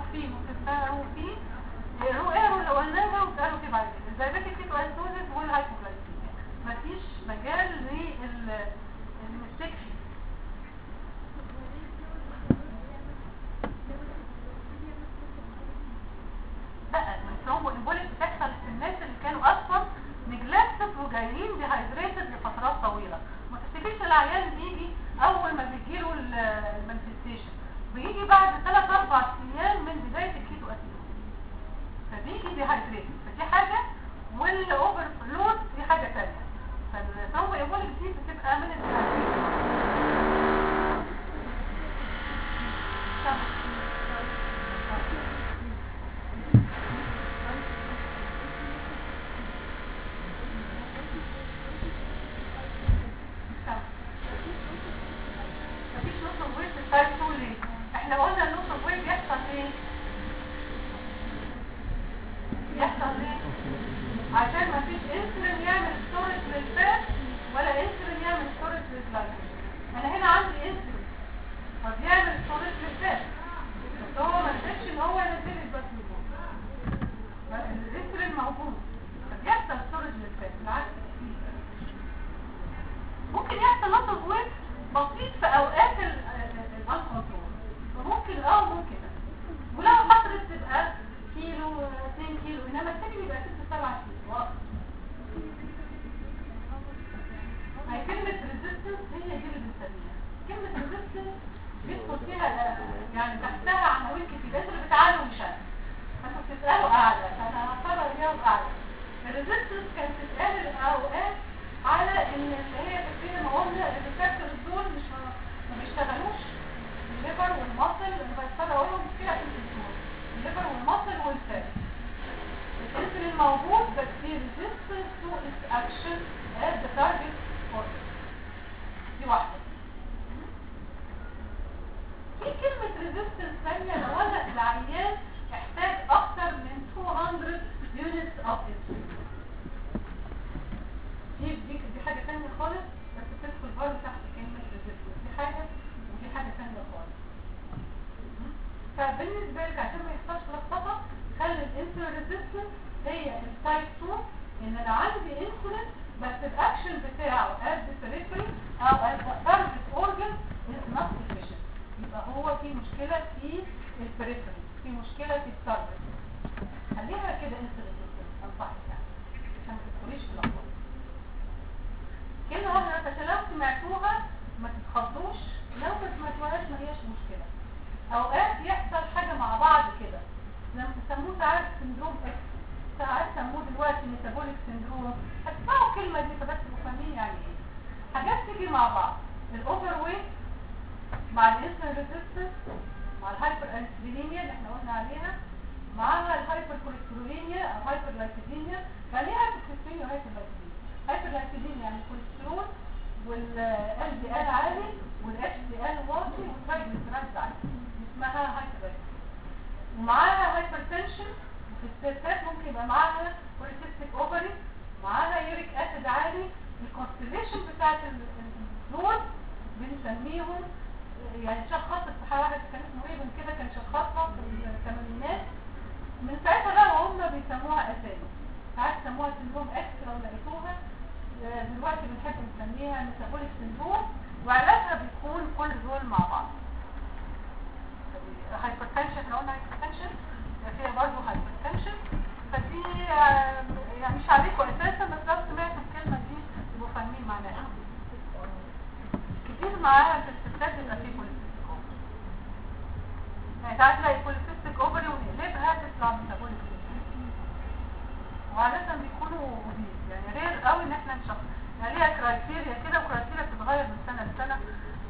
فيه ممكن تسألوا فيه رو ايرو اللي قلناها وتسألوا فيه بعد كده الدايابيتيك كيتواسيدوزيس والهايبوجلايسيميا مفيش مجال للمستيك فيه لا الثرومبو امبوليك بتحصل في الناس اللي كانوا اصلا نجلكتد وجايين ديهايدريتد لفترات طويله ما تفتكرش العيان بيجي اول ما بيجيله المانفستيشن بيجي بعد 3 4 ايام من بدايه الكيتو اسيدوز فبيجي ديهايدريتد فدي حاجه والاوفر فلود دي حاجه ثانيه فالثرومبو امبوليك دي بتبقى من مفيش نص الويت التايب 2 ليه؟ احنا قلنا النص الويت بيحصل ايه؟ بيحصل ليه؟ عشان مفيش انسولين يعمل ستورج للفات ولا انسولين يعمل ستورج للجلايكوجين انا هنا عندي انسولين فبيعمل ستورج للفات بس هو ما قدرش ان هو ينزل الباس الانسولين موجود فبيحصل ستورج للفات بالعكس ممكن يحصل نقص ويت بسيط في اوقات الان كنترول فممكن اه ممكن ولو حصلت تبقى كيلو 2 كيلو انما الثاني بيبقى 6 7 كيلو واقف. هي كلمة ريزيستنس هي دي اللي بنسميها كلمة ريزيستنس بيدخل فيها يعني تحتها عناوين كتير انتوا اللي بتعالوا مش انا انتوا بتسألوا اعلى فانا هضطر اجاوب اعلى الريزيستنس كانت تتقال الاوقات على ان اللي هي تكفير ما قلنا الريسبتورز دول مش ما بيشتغلوش الليفر والمصل اللي بيشتغلوا اقولهم كده في الدكتور الليفر والمصل والفات الانسولين موجود بس في resistance to its action at the target organ دي واحدة في كلمة resistance ثانية لو انا العيان احتاج اكتر من 200 units of insulin دي دي دي حاجة تانية خالص بس بتدخل برضه تحت كلمة resistance دي حاجة ودي حاجة تانية خالص فبالنسبة لك عشان ما يحصلش لخبطة خلي الانسولين ريزيستنس هي التايب 2 ان انا عندي انسولين بس الاكشن بتاعه at the periphery او at the target organ is not efficient يبقى هو في مشكلة في البريفري في مشكلة في التارجت خليها كده انسولين ريزيستنس انصحك يعني عشان ما تدخليش في لخبطة كلمة واحدة بس لو سمعتوها ما تتخضوش لو ما سمعتوهاش ما هياش مشكلة اوقات يحصل حاجة مع بعض كده لما تسموه ساعات سندروم اكس ساعات سموه دلوقتي ميتابوليك سندروم هتسمعوا الكلمة دي فبس تفهمين يعني ايه حاجات تيجي مع بعض الاوفر ويت مع الانسولين ريزيستنس مع الهايبر انسولينيا اللي احنا قلنا عليها معاها الهايبر كوليسترولينيا او هايبر لايكيدينيا يعني ايه هايبر كوليسترولينيا وهايبر لايكيدينيا هايبر لايكيدينيا يعني الكوليسترول والال دي ال عالي والاتش دي ال واطي والترايجليسيرايد عالي اسمها هايبر ومعاها هايبرتنشن في الستات ممكن يبقى معاها بوليسيستيك اوفري معاها يوريك اسيد عالي الكونستليشن بتاعت دول بنسميهم يعني شخصت في حاجه واحد كان اسمه ايه من كده كان شخصها في الثمانينات من ساعتها بقى هم بيسموها اسامي ساعات سموها سندروم اكس لو لقيتوها دلوقتي بنحب نسميها ميتابوليك سندروم وعلاجها بيكون كل دول مع بعض هايبرتنشن احنا قلنا هايبرتنشن فيها برضه هايبرتنشن فدي يعني مش عليكم اساسا بس لو سمعتوا الكلمه دي تبقوا فاهمين معناها كتير معاها في الستات بيبقى فيه بوليسيستيك اوفري يعني ساعات تلاقي بوليسيستيك اوفري ونقلبها تطلع ميتابوليك وعادة بيكونوا اوبيز يعني رير قوي ان احنا نشخص يعني ليها كرايتيريا كده وكرايتيريا بتتغير من سنه لسنه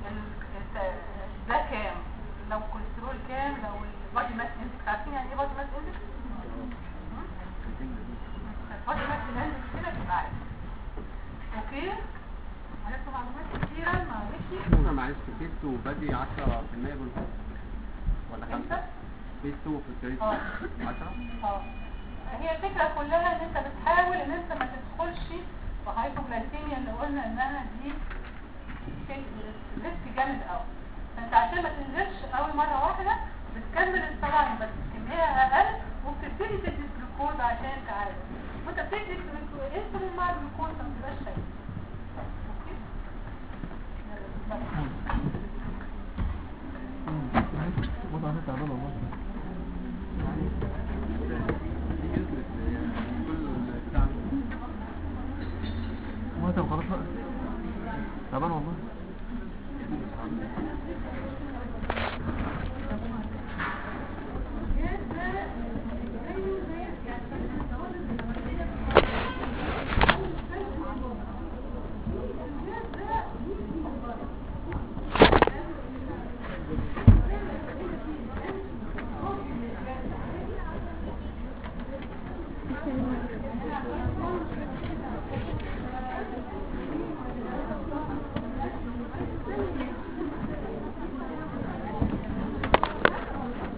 ده كام لو كوليسترول كام لو البادي ماس اندكس عارفين يعني ايه بادي ماس اندكس البادي ماس اندكس كده تبقى عارف اوكي عرفتوا معلومات كتيره معلش انا معلش بيستو بادي 10% بالفوق ولا 5 امتى بيستو في الجريد اه 10 اه هي الفكره كلها ان انت بتحاول ان انت ما تدخلش في هايبوغلايسيميا اللي قلنا انها دي ريسك جامد قوي فانت عشان ما تنزلش اول مره واحده بتكمل السلاين بس الكميه اقل وبتبتدي تدي جلوكوز عشان تعالج وانت بتدي انسولين مع الجلوكوز ما بتبقاش شايف اوكي وضع عليه تعبان والله كل بتاع ما طب خلاص بقى تعبان والله